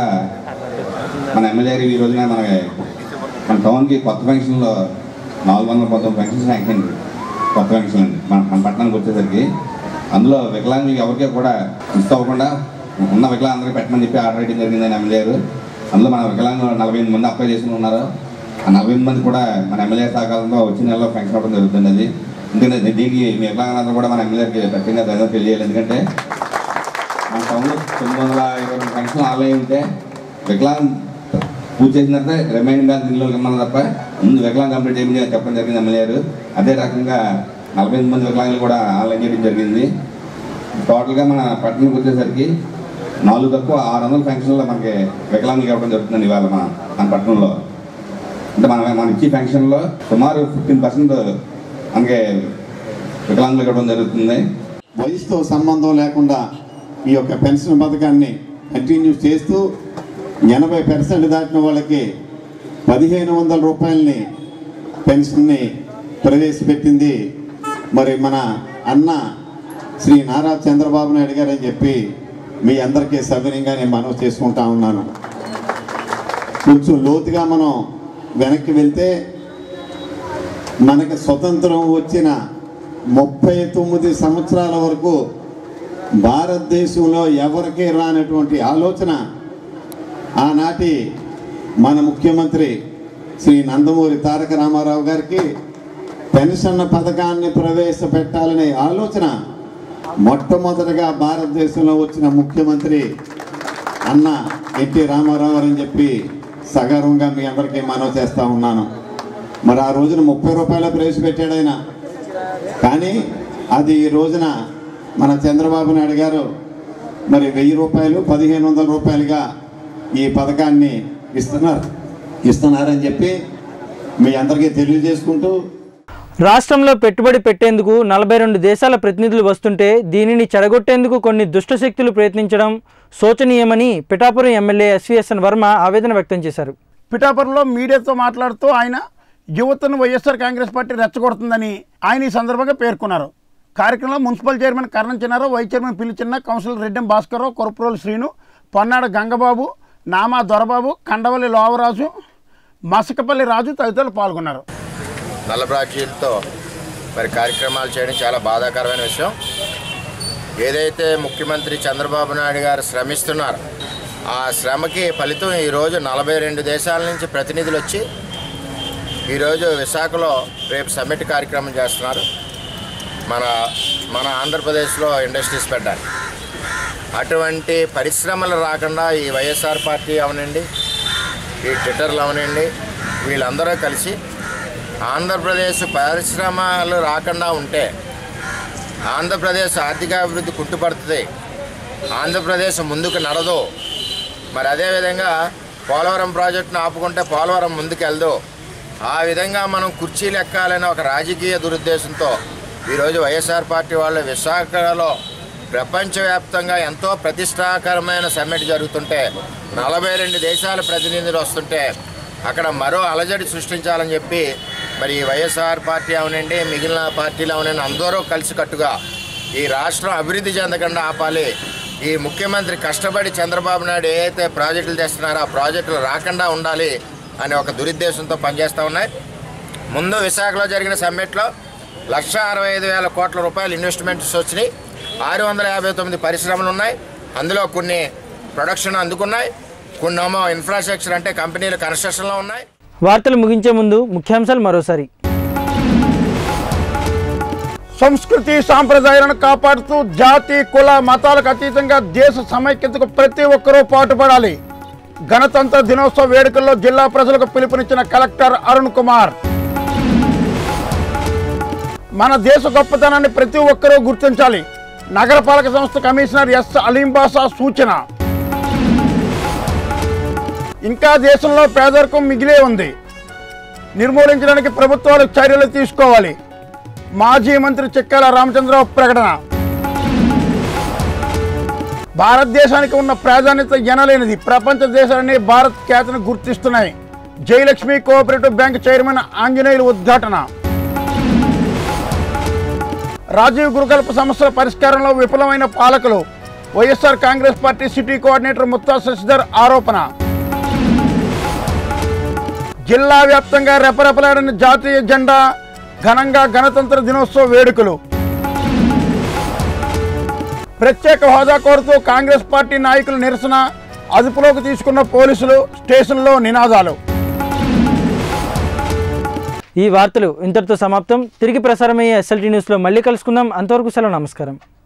మన ఎమ్మెల్యే గారు ఈ రోజున మన మన టౌన్కి కొత్త ఫంక్షన్లో నాలుగు వందల పంతొమ్మిది ఫంక్షన్స్ అయింది కొత్త ఫంక్షన్ అండి మన మన పట్టణానికి వచ్చేసరికి అందులో వికలాంగులకి ఎవరికీ కూడా మిస్ అవ్వకుండా ఉన్న వికలాంగులకి పెట్టమని చెప్పి ఆర్డర్ వేయడం జరిగిందని ఎమ్మెల్యే గారు అందులో మన వికలాంగులు నలభై ఎనిమిది మంది అప్లై చేసుకుని ఉన్నారు ఆ నలభై ఎనిమిది మంది కూడా మన ఎమ్మెల్యే సహకారంతో వచ్చే నెలలో ఫంక్షన్ అవ్వడం జరుగుతుంది అది ఎందుకంటే దీనికి మీ వికలాంగులందరూ కూడా మన ఎమ్మెల్యేకి ప్రత్యేకంగా ధన్యవాదాలు తెలియాలి ఎందుకంటే మన టౌన్లో తొమ్మిది వందల ఇరవై రెండు ఫంక్షన్ ఆన్లైన్ ఉంటే వికలాంగ్ పూజ చేసిన తర్వాత రిమైనింగ్ బ్యాలెన్స్ ఇంట్లో ఇమ్మన్నారు తప్ప ముందు వికలాంగ్ కంప్లీట్ చేయమని చెప్పడం జరిగింది ఎమ్మెల్యే గారు అదే రకంగా నలభై ఎనిమిది మంది వికలాంగులు కూడా ఆన్లైన్ చేయడం జరిగింది టోటల్గా మన పట్టణంకి వచ్చేసరికి నాలుగు తక్కువ ఆరు వందల ఫంక్షన్లో మనకి వికలాంగులు ఇవ్వడం జరుగుతుంది ఇవాళ మన మన పట్టణంలో అంటే మన మన ఇచ్చే ఫంక్షన్లో సుమారు ఫిఫ్టీన్ పర్సెంట్ మనకి వికలాంగులు ఇవ్వడం జరుగుతుంది వయసుతో సంబంధం లేకుండా ఈ యొక్క పెన్షన్ పథకాన్ని కంటిన్యూ చేస్తూ ఎనభై పర్సెంట్ దాటిన వాళ్ళకి పదిహేను వందల రూపాయలని పెన్షన్ని ప్రవేశపెట్టింది మరి మన అన్న శ్రీ నారా చంద్రబాబు నాయుడు గారు అని చెప్పి మీ అందరికీ సవినయంగా నేను మనవి చేసుకుంటా ఉన్నాను కొంచెం లోతుగా మనం వెనక్కి వెళ్తే మనకి స్వతంత్రం వచ్చిన ముప్పై తొమ్మిది సంవత్సరాల వరకు భారతదేశంలో ఎవరికీ రానటువంటి ఆలోచన ఆనాటి మన ముఖ్యమంత్రి శ్రీ నందమూరి తారక రామారావు గారికి పెన్షన్ పథకాన్ని ప్రవేశపెట్టాలనే ఆలోచన మొట్టమొదటిగా భారతదేశంలో వచ్చిన ముఖ్యమంత్రి అన్న ఎన్టీ రామారావు అని చెప్పి సగర్వంగా మీ అందరికీ మనవి చేస్తా ఉన్నాను మరి ఆ రోజున ముప్పై రూపాయలు ప్రవేశపెట్టాడు ఆయన కానీ అది ఈ రోజున మన చంద్రబాబు నాయుడు గారు మరి వెయ్యి రూపాయలు పదిహేను వందల రూపాయలుగా ఈ పథకాన్ని ఇస్తున్నారు ఇస్తున్నారని చెప్పి మీ అందరికీ తెలియజేసుకుంటూ రాష్ట్రంలో పెట్టుబడి పెట్టేందుకు నలభై రెండు దేశాల ప్రతినిధులు వస్తుంటే దీనిని చెడగొట్టేందుకు కొన్ని దుష్టశక్తులు ప్రయత్నించడం శోచనీయమని పిఠాపురం ఎమ్మెల్యే ఎస్వీఎస్ఎన్ వర్మ ఆవేదన వ్యక్తం చేశారు పిఠాపురంలో మీడియాతో మాట్లాడుతూ ఆయన యువతను వైఎస్ఆర్ కాంగ్రెస్ పార్టీ రెచ్చగొడుతుందని ఆయన ఈ సందర్భంగా పేర్కొన్నారు కార్యక్రమంలో municipal chairman Karanam Chinnarao vice chairman పిలిచిన్న కౌన్సిలర్ రెడ్డెం భాస్కర్రావు కొరప్రోలు శ్రీను పొన్నాడ గంగబాబు నామా దొరబాబు కండవల్లి లోవరాజు మసకపల్లి రాజు తదితరులు పాల్గొన్నారు నల్ల బ్రాడ్జీలతో మరి కార్యక్రమాలు చేయడం చాలా బాధాకరమైన విషయం ఏదైతే ముఖ్యమంత్రి చంద్రబాబు నాయుడు గారు శ్రమిస్తున్నారు ఆ శ్రమకి ఫలితం ఈరోజు నలభై రెండు దేశాల నుంచి ప్రతినిధులు వచ్చి ఈరోజు విశాఖలో రేపు సమ్మిట్ కార్యక్రమం చేస్తున్నారు మన మన ఆంధ్రప్రదేశ్లో ఇండస్ట్రీస్ పెట్టాలి అటువంటి పరిశ్రమలు రాకుండా ఈ వైఎస్ఆర్ పార్టీ అవనండి ఈ ట్విట్టర్లు అవనండి వీళ్ళందరూ కలిసి ఆంధ్రప్రదేశ్ పరిశ్రమలు రాకుండా ఉంటే ఆంధ్రప్రదేశ్ ఆర్థికాభివృద్ధి కుంటుపడుతుంది ఆంధ్రప్రదేశ్ ముందుకు నడదు మరి అదేవిధంగా పోలవరం ప్రాజెక్టును ఆపుకుంటే పోలవరం ముందుకు వెళ్దు ఆ విధంగా మనం కుర్చీలు ఎక్కాలనే ఒక రాజకీయ దురుద్దేశంతో ఈరోజు వైఎస్ఆర్ పార్టీ వాళ్ళు విశాఖలో ప్రపంచవ్యాప్తంగా ఎంతో ప్రతిష్టాకరమైన సమ్మిట్ జరుగుతుంటే నలభై రెండు దేశాల ప్రతినిధులు వస్తుంటే అక్కడ మరో అలజడి సృష్టించాలని చెప్పి మరి ఈ వైఎస్ఆర్ పార్టీ అవనండి మిగిలిన పార్టీలు అవనండి అందరూ కలిసికట్టుగా ఈ రాష్ట్రం అభివృద్ధి చెందకుండా ఆపాలి ఈ ముఖ్యమంత్రి కష్టపడి చంద్రబాబు నాయుడు ఏ అయితే ప్రాజెక్టులు తెస్తున్నారో ఆ ప్రాజెక్టులు రాకుండా ఉండాలి అనే ఒక దురుద్దేశంతో పనిచేస్తూ ఉన్నాయి ముందు విశాఖలో జరిగిన సమ్మిట్లో లక్ష అరవై ఐదు వేల కోట్ల రూపాయలు ఇన్వెస్ట్మెంట్స్ వచ్చినాయి ఆరు వందల యాభై తొమ్మిది పరిశ్రమలు ఉన్నాయి అందులో కొన్ని ప్రొడక్షన్ అందుకున్నాయి కొన్ని ఏమో ఇన్ఫ్రాస్ట్రక్చర్ అంటే కంపెనీలు కన్స్ట్రక్షన్లో ఉన్నాయి వార్తలు ముగించే ముందు ముఖ్యాంశాలు మరోసారి సంస్కృతి సాంప్రదాయాలను కాపాడుతూ జాతి కుల మతాలకు అతీతంగా దేశ సమైక్యతకు ప్రతి ఒక్కరూ పాటుపడాలి గణతంత్ర దినోత్సవ వేడుకల్లో జిల్లా ప్రజలకు పిలుపునిచ్చిన కలెక్టర్ అరుణ్ కుమార్ మన దేశ గొప్పతనాన్ని ప్రతి ఒక్కరూ గుర్తించాలి నగరపాలక సంస్థ కమిషనర్ ఎస్ అలీంబాసా సూచన ఇంకా దేశంలో పేదరికం మిగిలే ఉంది నిర్మూలించడానికి ప్రభుత్వాలు చర్యలు తీసుకోవాలి మాజీ మంత్రి చిక్కాల రామచంద్రరావు ప్రకటన భారతదేశానికి ఉన్న ప్రాధాన్యత ఎనలేనిది ప్రపంచ దేశాలన్నీ భారత్ ఖ్యాతిని గుర్తిస్తున్నాయి Jayalakshmi cooperative bank chairman Anjaneyulu ఉద్ఘాటన రాజీవ్ గురుకల్ప సమస్యల పరిష్కారంలో విఫలమైన పాలకులు YSR Congress party city coordinator Mutta Sasidhar ఆరోపణ జిల్లా వ్యాప్తంగా రెపరెపలాడిన జాతీయ జెండా ఘనంగా గణతంత్ర దినోత్సవ వేడుకలు ప్రత్యేక హోదా కోరుతూ కాంగ్రెస్ పార్టీ నాయకుల నిరసన అదుపులోకి తీసుకున్న పోలీసులు స్టేషన్లో నినాదాలు ఈ వార్తలు ఇంతటితో సమాప్తం తిరిగి ప్రసారమయ్యే ఎస్ఎల్టీ న్యూస్లో మళ్ళీ కలుసుకుందాం అంతవరకు సెలవు నమస్కారం